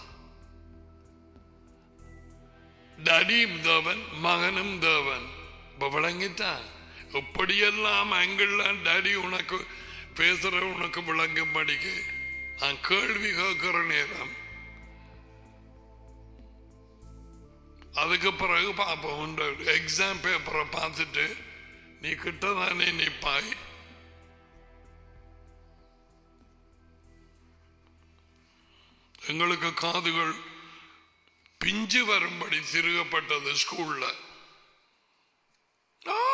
டடியும் தேவன் மகனும் தேவன் இப்ப விளங்கிட்டான் எப்படியெல்லாம் ஆங்கிள் டாடி உனக்கு பேசுற உனக்கு விளங்கும்படிக்கு நான் கேள்வி கேட்கிற நேரம் அதுக்கு பிறகு பார்ப்போம் எக்ஸாம் பேப்பரை பார்த்துட்டு நீ கிட்ட தானே நிற்பாய் எங்களுக்கு காதுகள் பிஞ்சு வரும்படி திருகப்பட்டது ஸ்கூல்ல ஆ!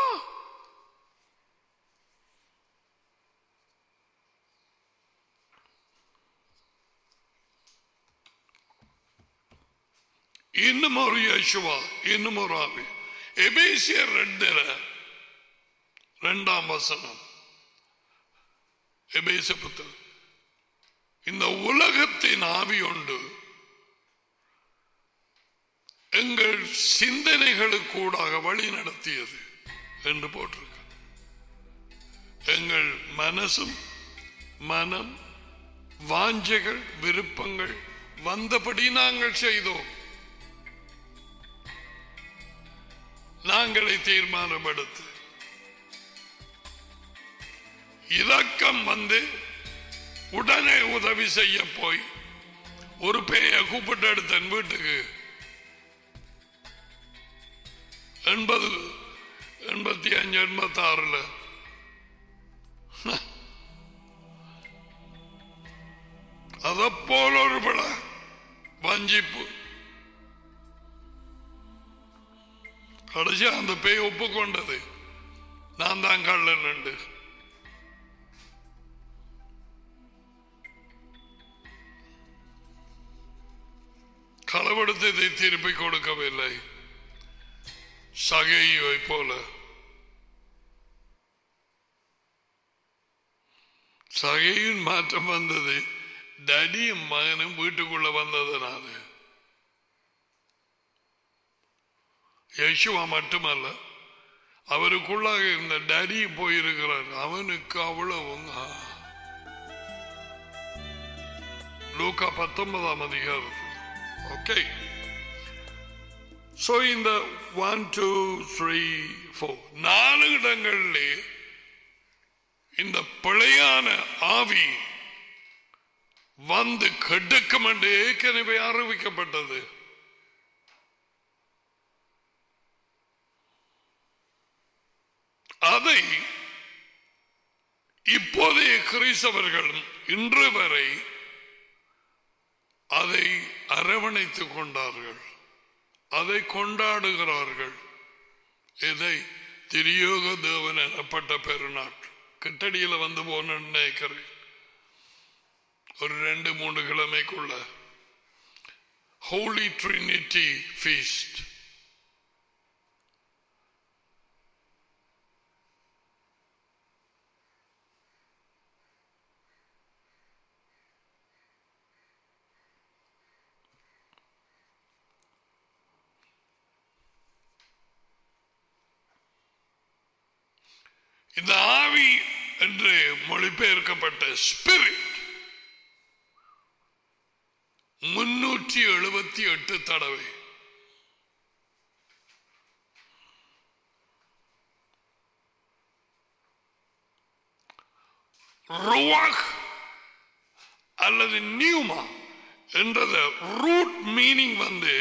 இன்னும் ஒரு யேசுவா இன்னும் ஒரு ஆவி எபேசியர் ரெண்டுல ரெண்டாம் வசனம் எபேச புத்தகம் இந்த உலகத்தின் ஆவி உண்டு எங்கள் சிந்தனைகளுக்கூடாக வழி நடத்தியது என்று போட்டிருக்கு எங்கள் மனசும் மனம் வாஞ்சைகள் விருப்பங்கள் வந்தபடி நாங்கள் செய்தோம் நாங்களை தீர்மானப்படுத்து இரக்கம் வந்து உடனே உதவி செய்ய போய் ஒரு பேய கூப்பிட்டு எடுத்தன் வீட்டுக்கு எண்பது எண்பத்தி அஞ்சு எண்பத்தி ஆறுல அதப்போல ஒரு பிழ வஞ்சிப்பு கடைசியா அந்த பேய் ஒப்புக்கொண்டது நான் தான் கள்ளன் என்று களவெடுத்ததை திருப்பி கொடுக்கவில்லை சகையை போல சகையின் மாற்றம் வந்தது டடியும் மகனும் வீட்டுக்குள்ள வந்ததுனால யேசுவா மட்டுமல்ல அவருக்குள்ளாக இருந்த டடி போயிருக்கிறார் அவனுக்கு அவ்வளவும் ஆ. லூக்கா பத்தொன்பதாம் அதிகாரத்தில் ஓகே சோ இந்த ஒன் டூ த்ரீ ஃபோர் நாலு இடங்களிலே இந்த பிழையான ஆவி வந்து கெடுக்கும் என்று ஏற்கனவே அறிவிக்கப்பட்டது அதை இப்போதைய கிறிஸ்தவர்கள் இன்று வரை அதை அரவணைத்துக் கொண்டார்கள் அதை கொண்டாடுகிறார்கள் இதை திரியோக தேவன் எனப்பட்ட பெருநாள் கிட்டடியில வந்து போன நினைக்கிறேன் ஒரு ரெண்டு மூணு கிழமைக்குள்ள ஹோலி ட்ரினிட்டி ஃபீஸ்ட் இந்த ஆவி என்று மொழிபெயர்க்கப்பட்ட ஸ்பிரிட் முன்னூற்றி எழுபத்தி எட்டு தடவை ருவாக் அல்லது நியூமா என்றது ரூட் மீனிங் வந்து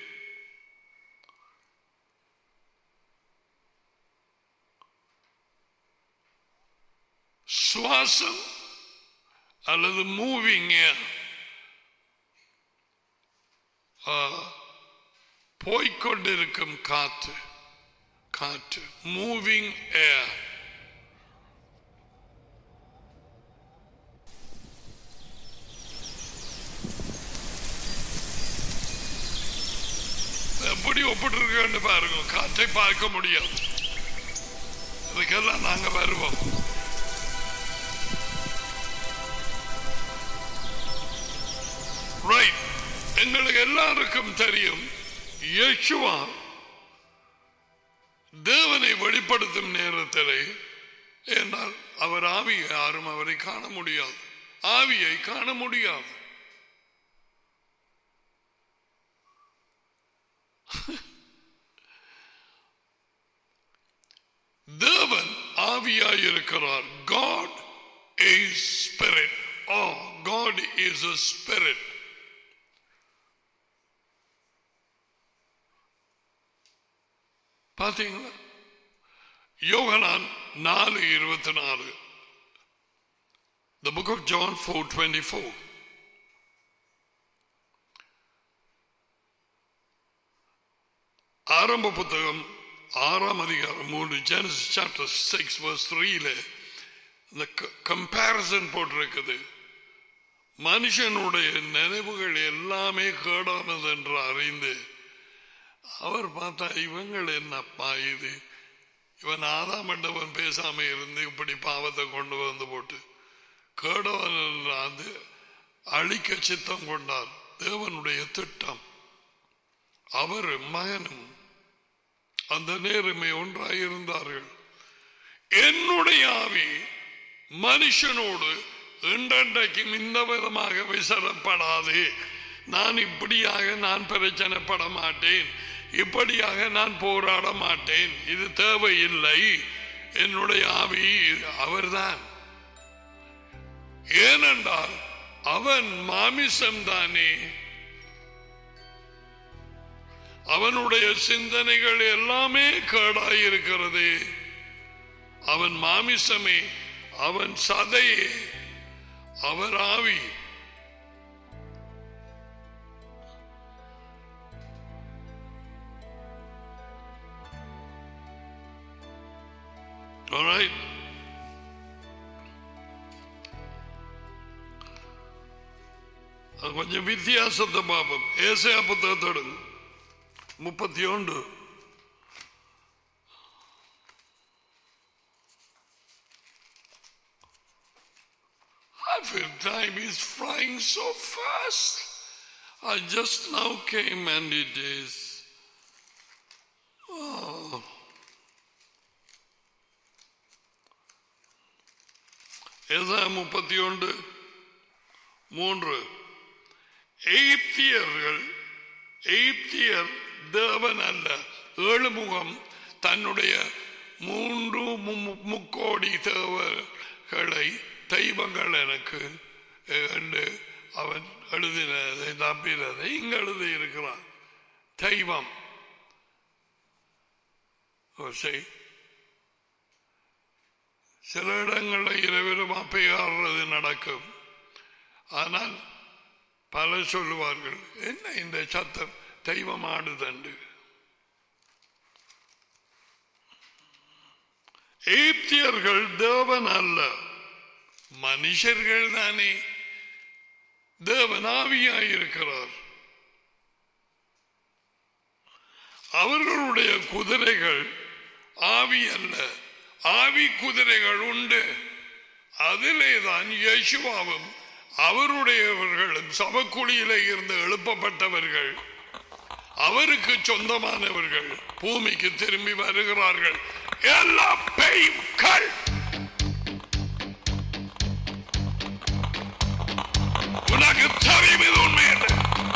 சுவாசம் அல்லது மூவிங் போய்கொண்டிருக்கும் காற்று காற்று மூவிங் ஏர் எப்படி ஒப்பிட்டு பாருங்க காற்றை பார்க்க முடியாது இதுக்கெல்லாம் நாங்க வருவோம் ரைட் எங்களுக்கு எல்லாருக்கும் தெரியும் இயேசுவா தேவனை வெளிப்படுத்தும் நேரத்திலே என்றால் அவர் ஆவியை யாரும் அவரை காண முடியாது ஆவியை காண முடியாது தேவன் ஆவியாயிருக்கிறார் God is spirit. Oh, God is a spirit. பாத்தீங்களா யோகனான் நாலு இருபத்தி நாலு The book of John 4:24 ஆரம்ப புத்தகம் ஆறாம் அதிகாரம் மூன்று ஜெனசிஸ் சாப்டர் சிக்ஸ் வர்ஸ் த்ரீல இந்த கம்பேரிசன் போட்டிருக்குது மனுஷனுடைய நினைவுகள் எல்லாமே கேடானது என்று அறிந்து அவர் பார்த்தா இவங்கள் என்னப்பா இது இவன் ஆதாம் மண்டபம் பேசாம இருந்து இப்படி பாவத்தை கொண்டு வந்து போட்டு கேடவன் அது அழிக்க சித்தம் கொண்டார் தேவனுடைய திட்டம் அவர் மகனும் அந்த நேரமே ஒன்றாயிருந்தார்கள் என்னுடைய ஆவி மனுஷனோடு இன்றன்றைக்கும் இந்த விதமாக விசரப்படாது நான் இப்படியாக நான் பிரச்சனைப்பட மாட்டேன் இப்படியாக நான் போராட மாட்டேன் இது தேவையில்லை என்னுடைய ஆவி அவர்தான் ஏனென்றால் அவன் மாமிசம் தானே அவனுடைய சிந்தனைகள் எல்லாமே கேடாயிருக்கிறது அவன் மாமிசமே அவன் சதையே அவர் ஆவி All right. அது கொஞ்சம் வித்தியாசத்தை பார்ப்போம் ஏசையா புத்தகத்தோடு முப்பத்தி ஒன்று I feel time is flying so fast. I just now came and it is. Oh. ஏதா முப்பத்தி ஒன்று மூன்று எய்ப்தியர்கள் எய்ப்தியர் தேவன் அல்ல ஏழுமுகம் தன்னுடைய மூன்று மு- முக்கோடி தேவர்களை தெய்வங்கள் எனக்கு என்று அவன் எழுதினதை நம்பினதை இங்கு எழுதி இருக்கிறான் தெய்வம் சரி சில இடங்களில் இரவிரமா பெய்யாடுறது நடக்கும் ஆனால் பலர் சொல்லுவார்கள் என்ன இந்த சத்தம் தெய்வம் ஆடுதண்டு எகிப்தியர்கள் தேவன் அல்ல மனுஷர்கள் தானே தேவன் ஆவியாயிருக்கிறார் அவர்களுடைய குதிரைகள் ஆவி அல்ல ஆவி குதிரைகள் உண்டு அதிலே தான் யேசுவாவும் அவருடையவர்களும் சபக்குழியிலே இருந்து எழுப்பப்பட்டவர்கள் அவருக்கு சொந்தமானவர்கள் பூமிக்கு திரும்பி வருகிறார்கள் எல்லா பெய்கள் உனக்கு தெரியும் இது உண்மை என்று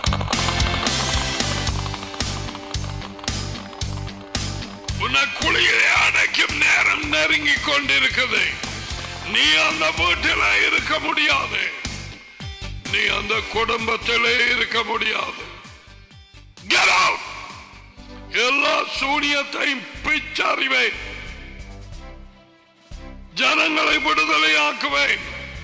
உன்னை குழியிலே அடைக்கும் நேரம் நெருங்கிக் கொண்டிருக்குது நீ அந்த வீட்டில் இருக்க முடியாது நீ அந்த குடும்பத்திலே இருக்க முடியாது Get out! எல்லா சூனியத்தையும் பிச்சறிவேன் ஜனங்களை விடுதலையாக்குவேன்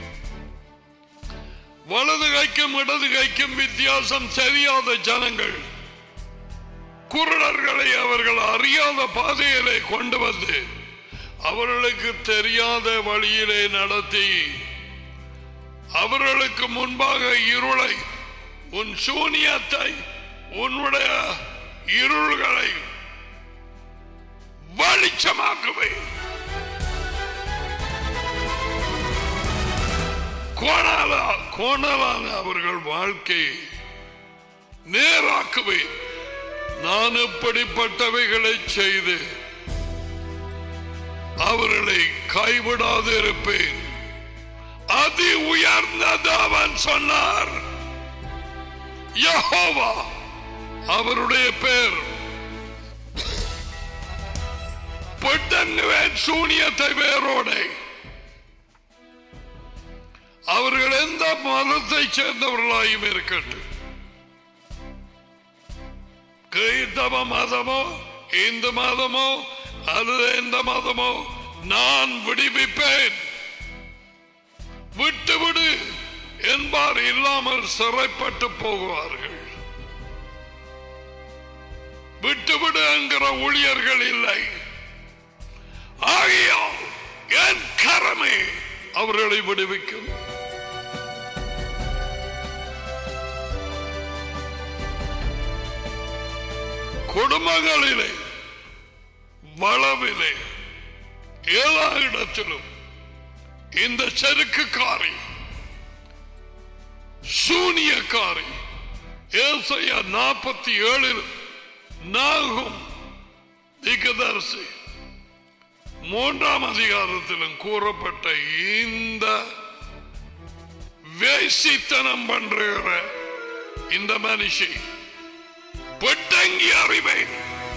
வலது கைக்கும் இடது கைக்கும் வித்தியாசம் தெரியாத ஜனங்கள் குருடர்களை அவர்கள் அறியாத பாதையிலே கொண்டு வந்து அவர்களுக்கு தெரியாத வழியிலே நடத்தி அவர்களுக்கு முன்பாக இருளை உன் சூனியத்தை உன்னுடைய இருள்களை வெளிச்சமாக்குவேன் கோணாலா கோணலான அவர்கள் வாழ்க்கையை நேராக்குவேன் நான் இப்படிப்பட்டவைகளை செய்து அவர்களை கைவிடாது இருப்பேன் அதி உயர்ந்தது அவன் சொன்னார் யெகோவா அவருடைய பேர் பொட்டங்குவேன் சூனியத்தை வேரோடை அவர்கள் எந்த மதத்தை சேர்ந்தவர்களாயும் இருக்கட்டும் கிறிஸ்தவ மதமோ இந்து மதமோ அல்லது எந்த மதமோ நான் விடுவிப்பேன் விட்டுவிடு என்பார் இல்லாமல் சிறைப்பட்டு போகுவார்கள் விட்டுவிடு என்கிற ஊழியர்கள் இல்லை ஆகையால் என் கரமே அவர்களை விடுவிக்கும் குடும்பங்களிலே வளவிலே எல்லா இடத்திலும் இந்த செருக்குக்காரி சூனியக்காரி ஏசையா நாற்பத்தி ஏழில் நாகும் திகதர்சி மூன்றாம் அதிகாரத்திலும் கூறப்பட்ட இந்த வேசித்தனம் பண்ற இந்த மனுஷி பெட்டங்கி அறிவேன்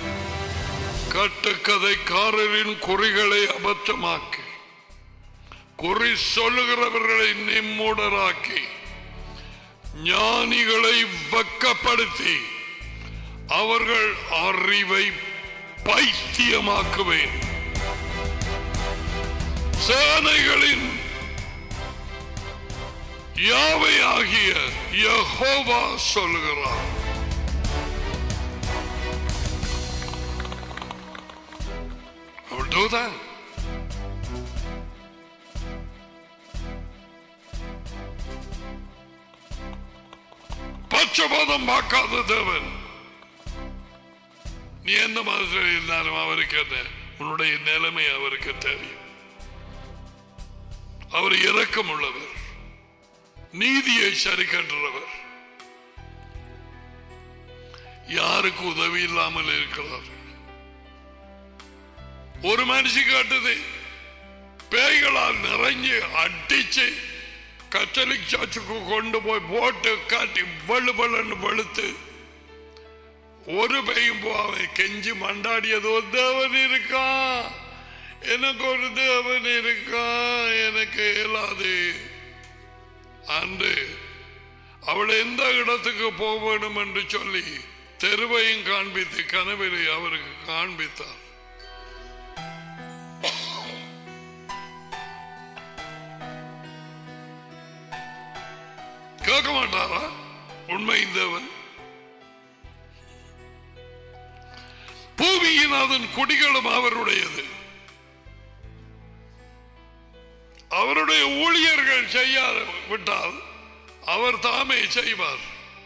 கட்டுக்கதைக்காரரின் குறிகளை அபத்தமாக்கி குறி சொல்லுகிறவர்களை நிம்மூடராக்கி ஞானிகளை வெக்கப்படுத்தி அவர்கள் அறிவை பைத்தியமாக்குவேன் சேனைகளின் யாவை ஆகிய யஹோவா சொல்லுகிறார் I will do that. பட்சபாதம் பார்க்காத தேவன் நீ எந்த மதத்தில் இருந்தாலும் அவருக்கு என்ன உன்னுடைய நிலைமை அவருக்கு தெரியும் அவர் இரக்கம் உள்ளவர் நீதியை சரி கட்டுறவர் யாருக்கு உதவி இல்லாமல் இருக்கிறார் ஒரு மனுஷி காட்டுது பேய்களால் நிறைஞ்சு அடிச்சு கத்தலிக் சர்ச்சுக்கு கொண்டு போய் போட்டு காட்டி வெளு வெளுன்னு வெளுத்து ஒரு பெயும் போவை கெஞ்சி மண்டாடியது ஒரு தேவன் இருக்கான் எனக்கு ஒரு தேவன் இருக்கான் எனக்கு இயலாது அன்று அவள் எந்த இடத்துக்கு போக வேண்டும் என்று சொல்லி தெருவையும் காண்பித்து கனவிலை அவருக்கு காண்பித்தார் கேட்க மாட்டாரா உண்மை தேவன் பூமியின் அதன் குடிகளும் அவருடையது அவருடைய ஊழியர்கள் செய்ய விட்டால் அவர் தாமே செய்வார்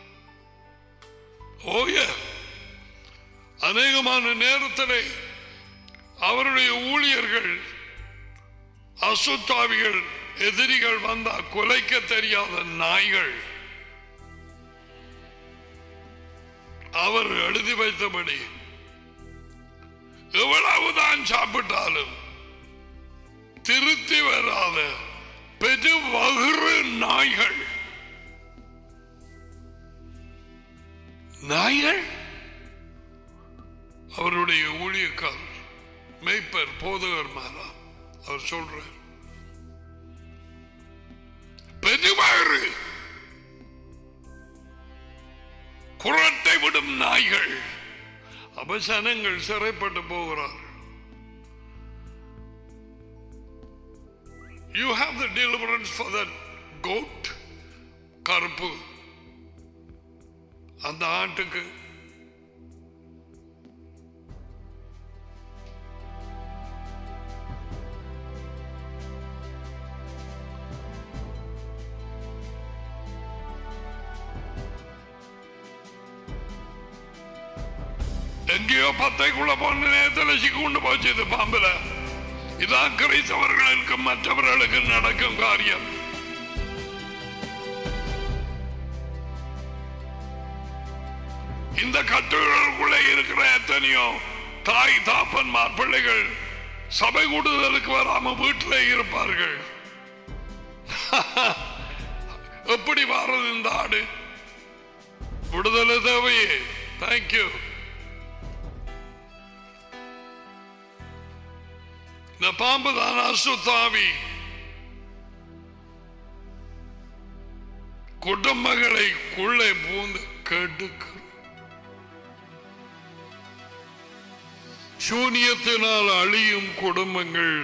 ஓய அநேகமான நேரத்திலே அவருடைய ஊழியர்கள் அசுத்தாவிகள் எதிரிகள் வந்தா குலைக்க தெரியாத நாய்கள் அவர் எழுதி வைத்தபடி எவ்வளவுதான் சாப்பிட்டாலும் திருத்தி வராத பெரு வகுறு நாய்கள் நாய்கள் அவருடைய ஊழியக்காரர் மெய்ப்பர் போதகர் மாறா அவர் சொல்றார் பெருவாறு குரட்டை விடும் நாய்கள் அவசனங்கள் சிறைப்பட்டு போகிறார் you have the deliverance for that goat கருப்பு அந்த ஆட்டுக்கு எங்கேயோ பத்தைக்குள்ள போன நேரத்தில் சிக்குண்டு போச்சு இது பாம்புல இதான் கிறிஸ்தவர்களுக்கு மற்றவர்களுக்கு நடக்கும் காரியம் இந்த கட்டுகளுக்குள்ளே இருக்கிற எத்தனையோ தாய் தாப்பன்மார் பிள்ளைகள் சபை கூடுதலுக்கு வராம வீட்டில் இருப்பார்கள் எப்படி வாரது இந்த ஆடு விடுதலை தேவையே தேங்க்யூ இந்த பாம்பு தான் அசுத்தாவி குடும்பங்களை குள்ளே பூந்து கெடுக்கு சூனியத்தினால் அழியும் குடும்பங்கள்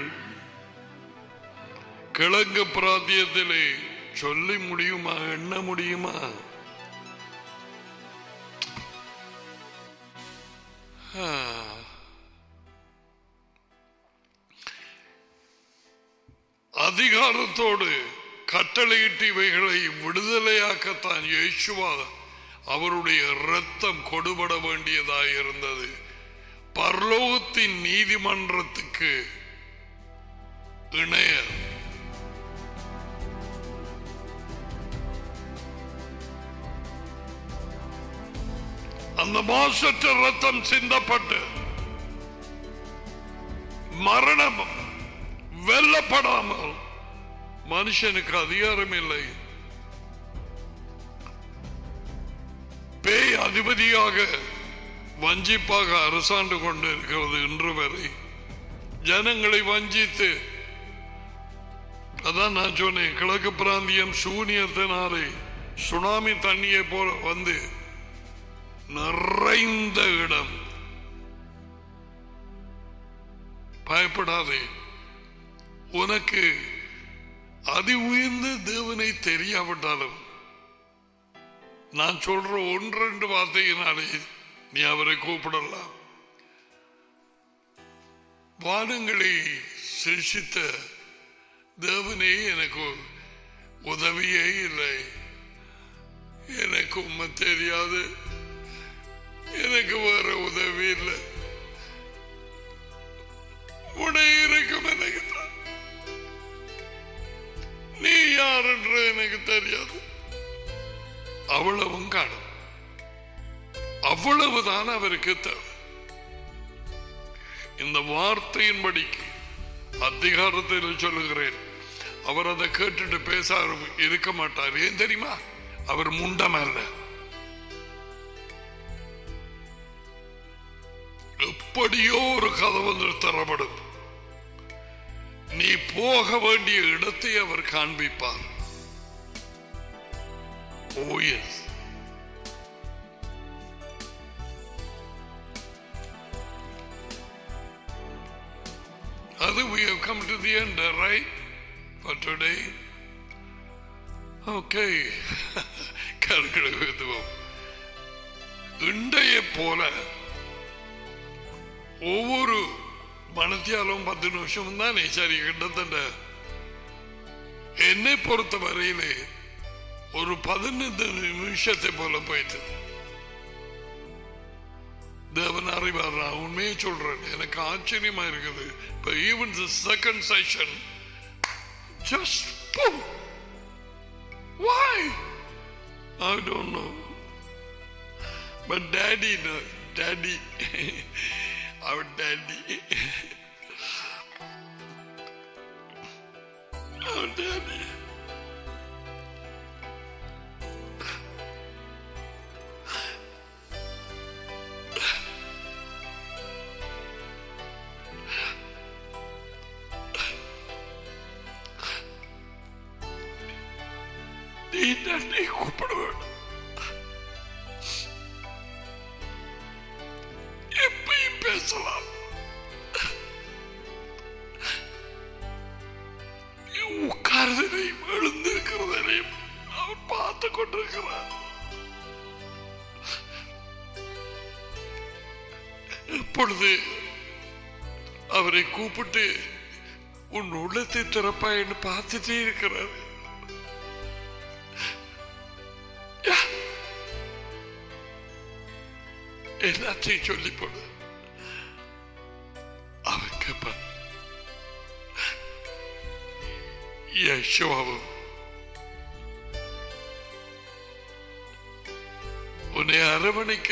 கிழங்கு பிராந்தியத்திலே சொல்லி முடியுமா எண்ண முடியுமா ஆ. அதிகாரத்தோடு கட்டளையிட்டு இவைகளை விடுதலையாக்கத்தான் இயேசுவா அவருடைய இரத்தம் கொடுபட வேண்டியதாய் இருந்தது பரலோகத்தின் நீதிமன்றத்துக்கு இணைய அந்த மாசற்ற ரத்தம் சிந்தப்பட்டு மரணம் வெல்லப்படாமல் மனுஷனுக்கு அதிகாரம் இல்லை பேய் அதிபதியாக வஞ்சிப்பாக அரசாண்டு கொண்டு இருக்கிறது இன்று வரை ஜனங்களை வஞ்சித்து அதான் நான் சொன்னேன் கிழக்கு பிராந்தியம் சூனியத்தினாலே சுனாமி தண்ணியை போல வந்து நிறைந்த இடம் பயப்படாதே உனக்கு அதி உயர்ந்த தேவனை தெரியாவிட்டாலும் நான் சொல்ற ஒன்றெண்டு வார்த்தையினாலே நீ அவரை கூப்பிடலாம் வானங்களை சிருஷித்த தேவனே எனக்கு உதவியே இல்லை எனக்கு உண்மை தெரியாது எனக்கு வேற உதவி இல்லை உடை இருக்கும் எனக்கு தான். நீ யார் என்று எனக்கு தெரியாது அவ்வளவும் காணும் அவ்வளவுதான் அவருக்கு தேவை இந்த வார்த்தையின்படிக்கு அதிகாரத்தில் சொல்லுகிறேன் அவர் அதை கேட்டுட்டு பேச இருக்க மாட்டார் ஏன் தெரியுமா அவர் முண்டம் அல்ல எப்படியோ ஒரு கதவு திறப்படும் நீ போக வேண்டிய இடத்தை அவர் காண்பிப்பார் ஓ எஸ் அது we have come to the end right for today okay கருக்கிடுவோம் இண்டைய போல ஒவ்வொரு மனத்தியாலும் பத்து நிமிஷம் தானே சரி கிட்டத்தட்ட என்னை பொறுத்த வரையிலே ஒரு பதினைந்து நிமிஷத்தை போல போயிட்டு தேவன் அறிவார் நான் உண்மையை சொல்றேன் எனக்கு ஆச்சரியமா இருக்குது இப்ப even second session just why I don't know But daddy, no, daddy, our daddy, our daddy. நீ நன்றி கூப்பிட வேண்டும் எப்பயும் பேசலாம் நீ உட்கார்றதையும் எழுந்திருக்கிறதையும் அவர் பார்த்து கொண்டிருக்கிறார் எப்பொழுது அவரை கூப்பிட்டு உன் உள்ளத்தை திறப்பா என்று பார்த்துட்டே இருக்கிறார் யா. எல்லாத்தையும் சொல்லி போடு அவன் கேட்பான் யேசுவாவும் உன்னை அரவணைக்க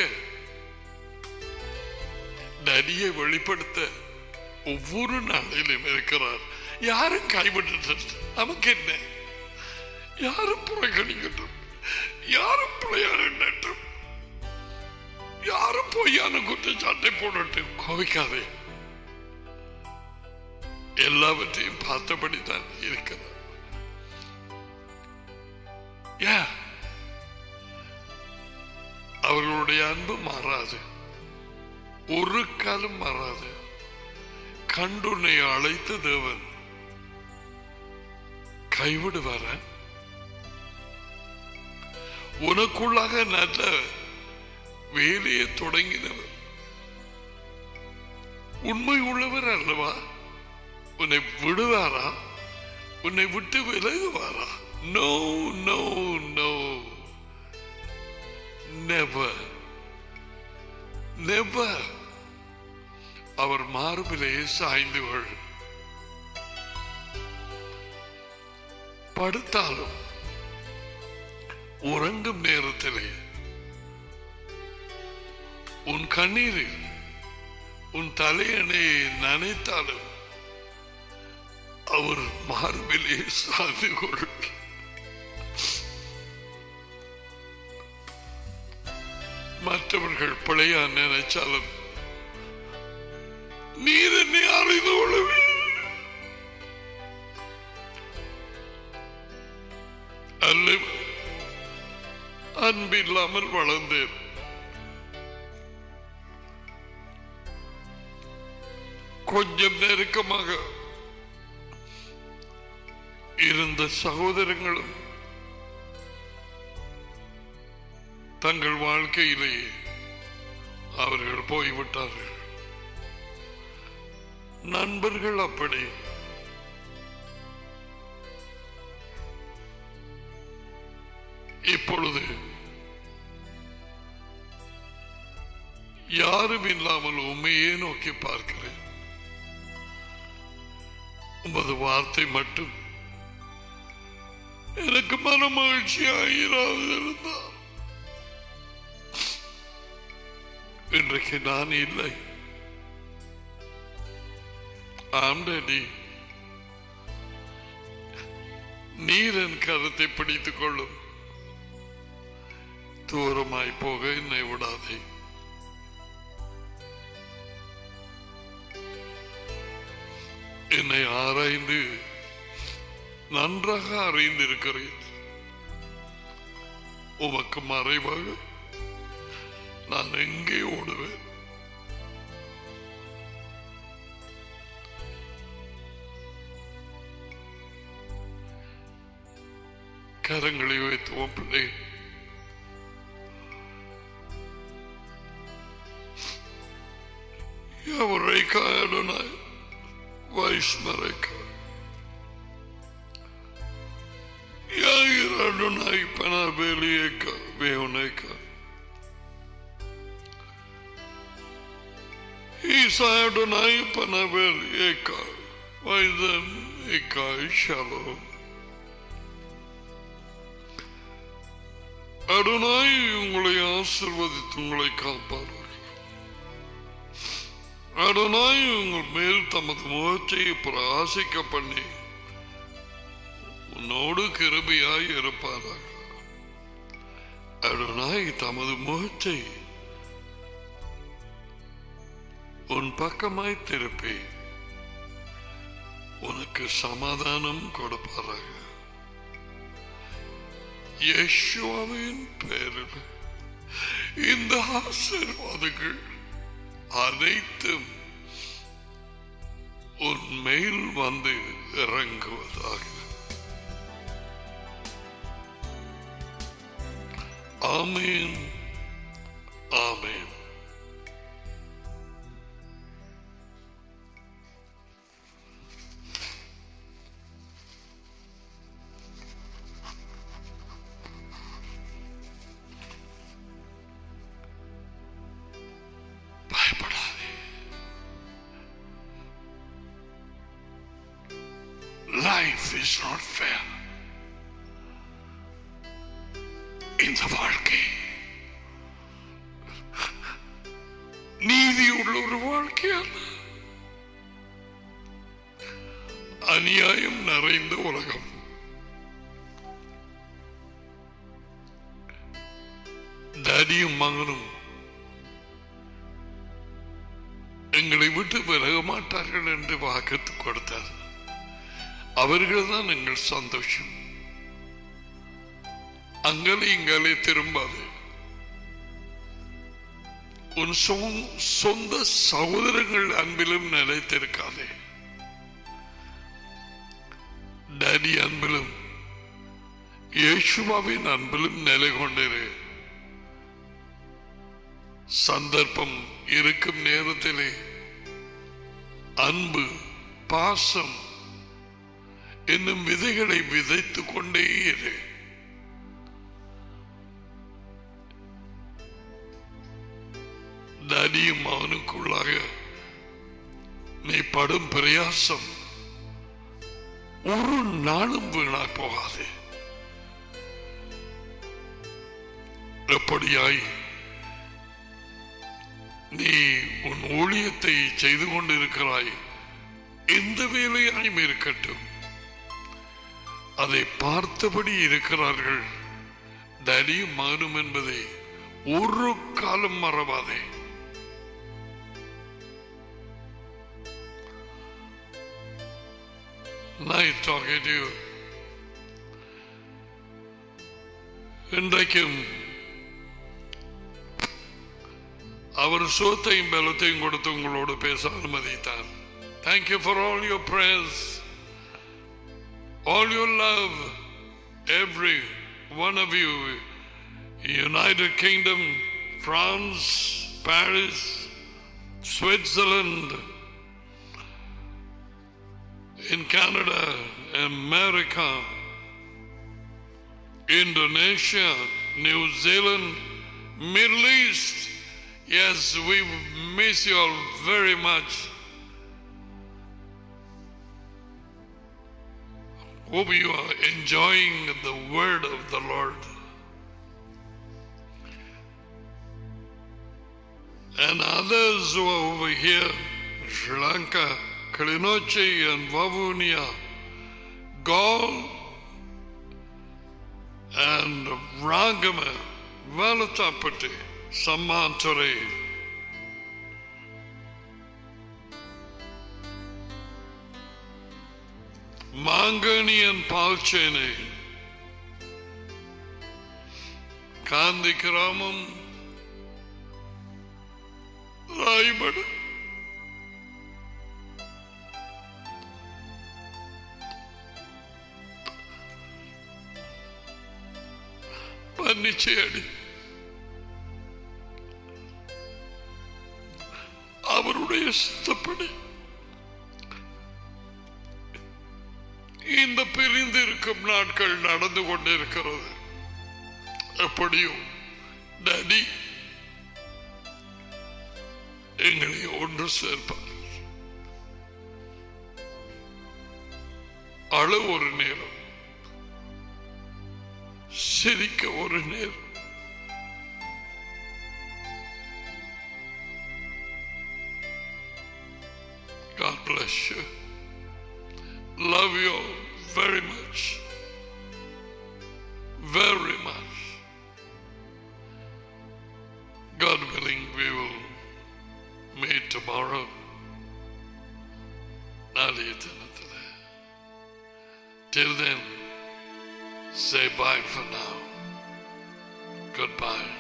நதியை வெளிப்படுத்த ஒவ்வொரு நாளிலும் இருக்கிறார் யாரும் கைவிட்டு நமக்கு என்ன யாரும் புறக்கணிக்கட்டும் யாரும் பிள்ளையாடட்டும் யாரும் பொய்யான குற்றச்சாட்டை போடட்டும் கோவிக்காதே எல்லாவற்றையும் பார்த்தபடி தான் இருக்கிறார் யா அவர்களுடைய அன்பு மாறாது ஒரு காலம் மாறாது கண்டுனை அழைத்த தேவன் கைவிடுவாரா உனக்குள்ளாக நல்ல வேலையை தொடங்கினவர் உண்மை உள்ளவர் அல்லவா உன்னை விடுவாரா உன்னை விட்டு விலகுவாரா no no no never never அவர் மார்பிலே சாய்ந்து கொள் படுத்தாலும் உறங்கும் நேரத்திலே உன் கண்ணீரில் உன் தலையணை நனைத்தாலும் அவர் மார்பிலே சாய்ந்து கொள் மற்றவர்கள் பிழையா நினைச்சாலும் நீர் என்னை அறிந்து கொள்ளவே அல்ல அன்பில்லாமல் வளர்ந்தேன் கொஞ்சம் நெருக்கமாக இருந்த சகோதரங்களும் தங்கள் வாழ்க்கையிலேயே அவர்கள் போய்விட்டார்கள் நண்பர்கள் அப்படி இப்பொழுது யாரும் இல்லாமல் உண்மையே நோக்கி பார்க்கிறேன் உமது வார்த்தை மட்டும் எனக்கு மன மகிழ்ச்சியாக இருந்தார் இன்றைக்கு நான் இல்லை ஆம்டடி நீர் என் கருத்தை பிடித்துக் கொள்ளும் தூரமாய் போக என்னை விடாதே என்னை ஆராய்ந்து நன்றாக அறிந்திருக்கிறேன் உமக்கு மறைவாக நான் எங்கே ஓடுவேன் கரங்களை வைத்து உன் பிள்ளை Yavreka Adonai, Vaishmareka. Yair Adonai Panabelieka, Veoneka. Isa Adonai Panabelieka, Vaidhan Eka Shalom. அருணாய் உங்களை ஆசிர்வதித்து உங்களை காப்பார்கள் அருணாய் உங்கள் மேல் தமது முகத்தை பிரகாசிக்க பண்ணி உன்னோடு கிருபையாய் இருப்பார்கள் அருணாய் தமது முகத்தை உன் பக்கமாய் திருப்பி உனக்கு சமாதானம் கொடுப்பாராக யேசுவின் பேரில் இந்த ஆசீர்வாதங்கள் அனைத்தும் உன் மேல் வந்து இறங்குவதாக ஆமேன் ஆமேன் பயப்படாதே லைஃப் இஸ் நாட் ஃபேர் இந்த வாழ்க்கை நீதி உள்ள ஒரு வாழ்க்கையல்ல அநியாயம் நிறைந்த உலகம் டேடியும் மகனும் எங்களை விட்டு விலக மாட்டார்கள் என்று வாக்கு கொடுத்தார் அவர்கள் தான் எங்கள் சந்தோஷம் அங்கலே இங்கலே திரும்பாது உன் சொந்த- சொந்த சகோதரங்கள் அன்பிலும் நிலைத்திருக்காதே டேடி அன்பிலும் இயேசுவாவின் அன்பிலும் நிலை கொண்டிரு சந்தர்ப்பம் இருக்கும் நேரத்திலே அன்பு பாசம் என்னும் விதைகளை விதைத்துக் கொண்டே இரு நடியும் அவனுக்குள்ளாக நீ படும் பிரயாசம் ஒரு நாளும் வீணா போகாது எப்படியாய் நீ உன் ஊழியத்தை செய்து கொண்டிருக்கிறாய் எந்த வேலையாயும் இருக்கட்டும் அதை பார்த்தபடி இருக்கிறார்கள் டடியும் மகனும் என்பதை ஒரு காலம் மறவாதே Nice talking to you. இன்றைக்கும் அவர் சோத்தையும் பலத்தையும் கொடுத்து உங்களோடு பேச அனுமதித்தார் thank you for all your prayers all your love, every one of you, United Kingdom, France, Paris, Switzerland, in Canada, America, Indonesia, New Zealand, Middle East. Yes, we miss you all very much. Hope you are enjoying the word of the Lord. And others who are over here, Sri Lanka, Kalinoche and Vavunia, Gaul and Rangama, Valatapati, Samantare. Mangani and Palchene, Kandi Kramam, Raimad. மன்னிச்சேடி அவருடைய சித்தப்படி இந்த பிரிந்திருக்கும் நாட்கள் நடந்து கொண்டிருக்கிறது எப்படியோ daddy எங்களை ஒன்று சேர்ப்பார் அழ ஒரு நேரம் சிரிக்க ஒரு நேரம் bless you. Love you very much. Very much. God willing, we will meet tomorrow. நாளைய தினத்தில் Till then, say bye for now. Goodbye.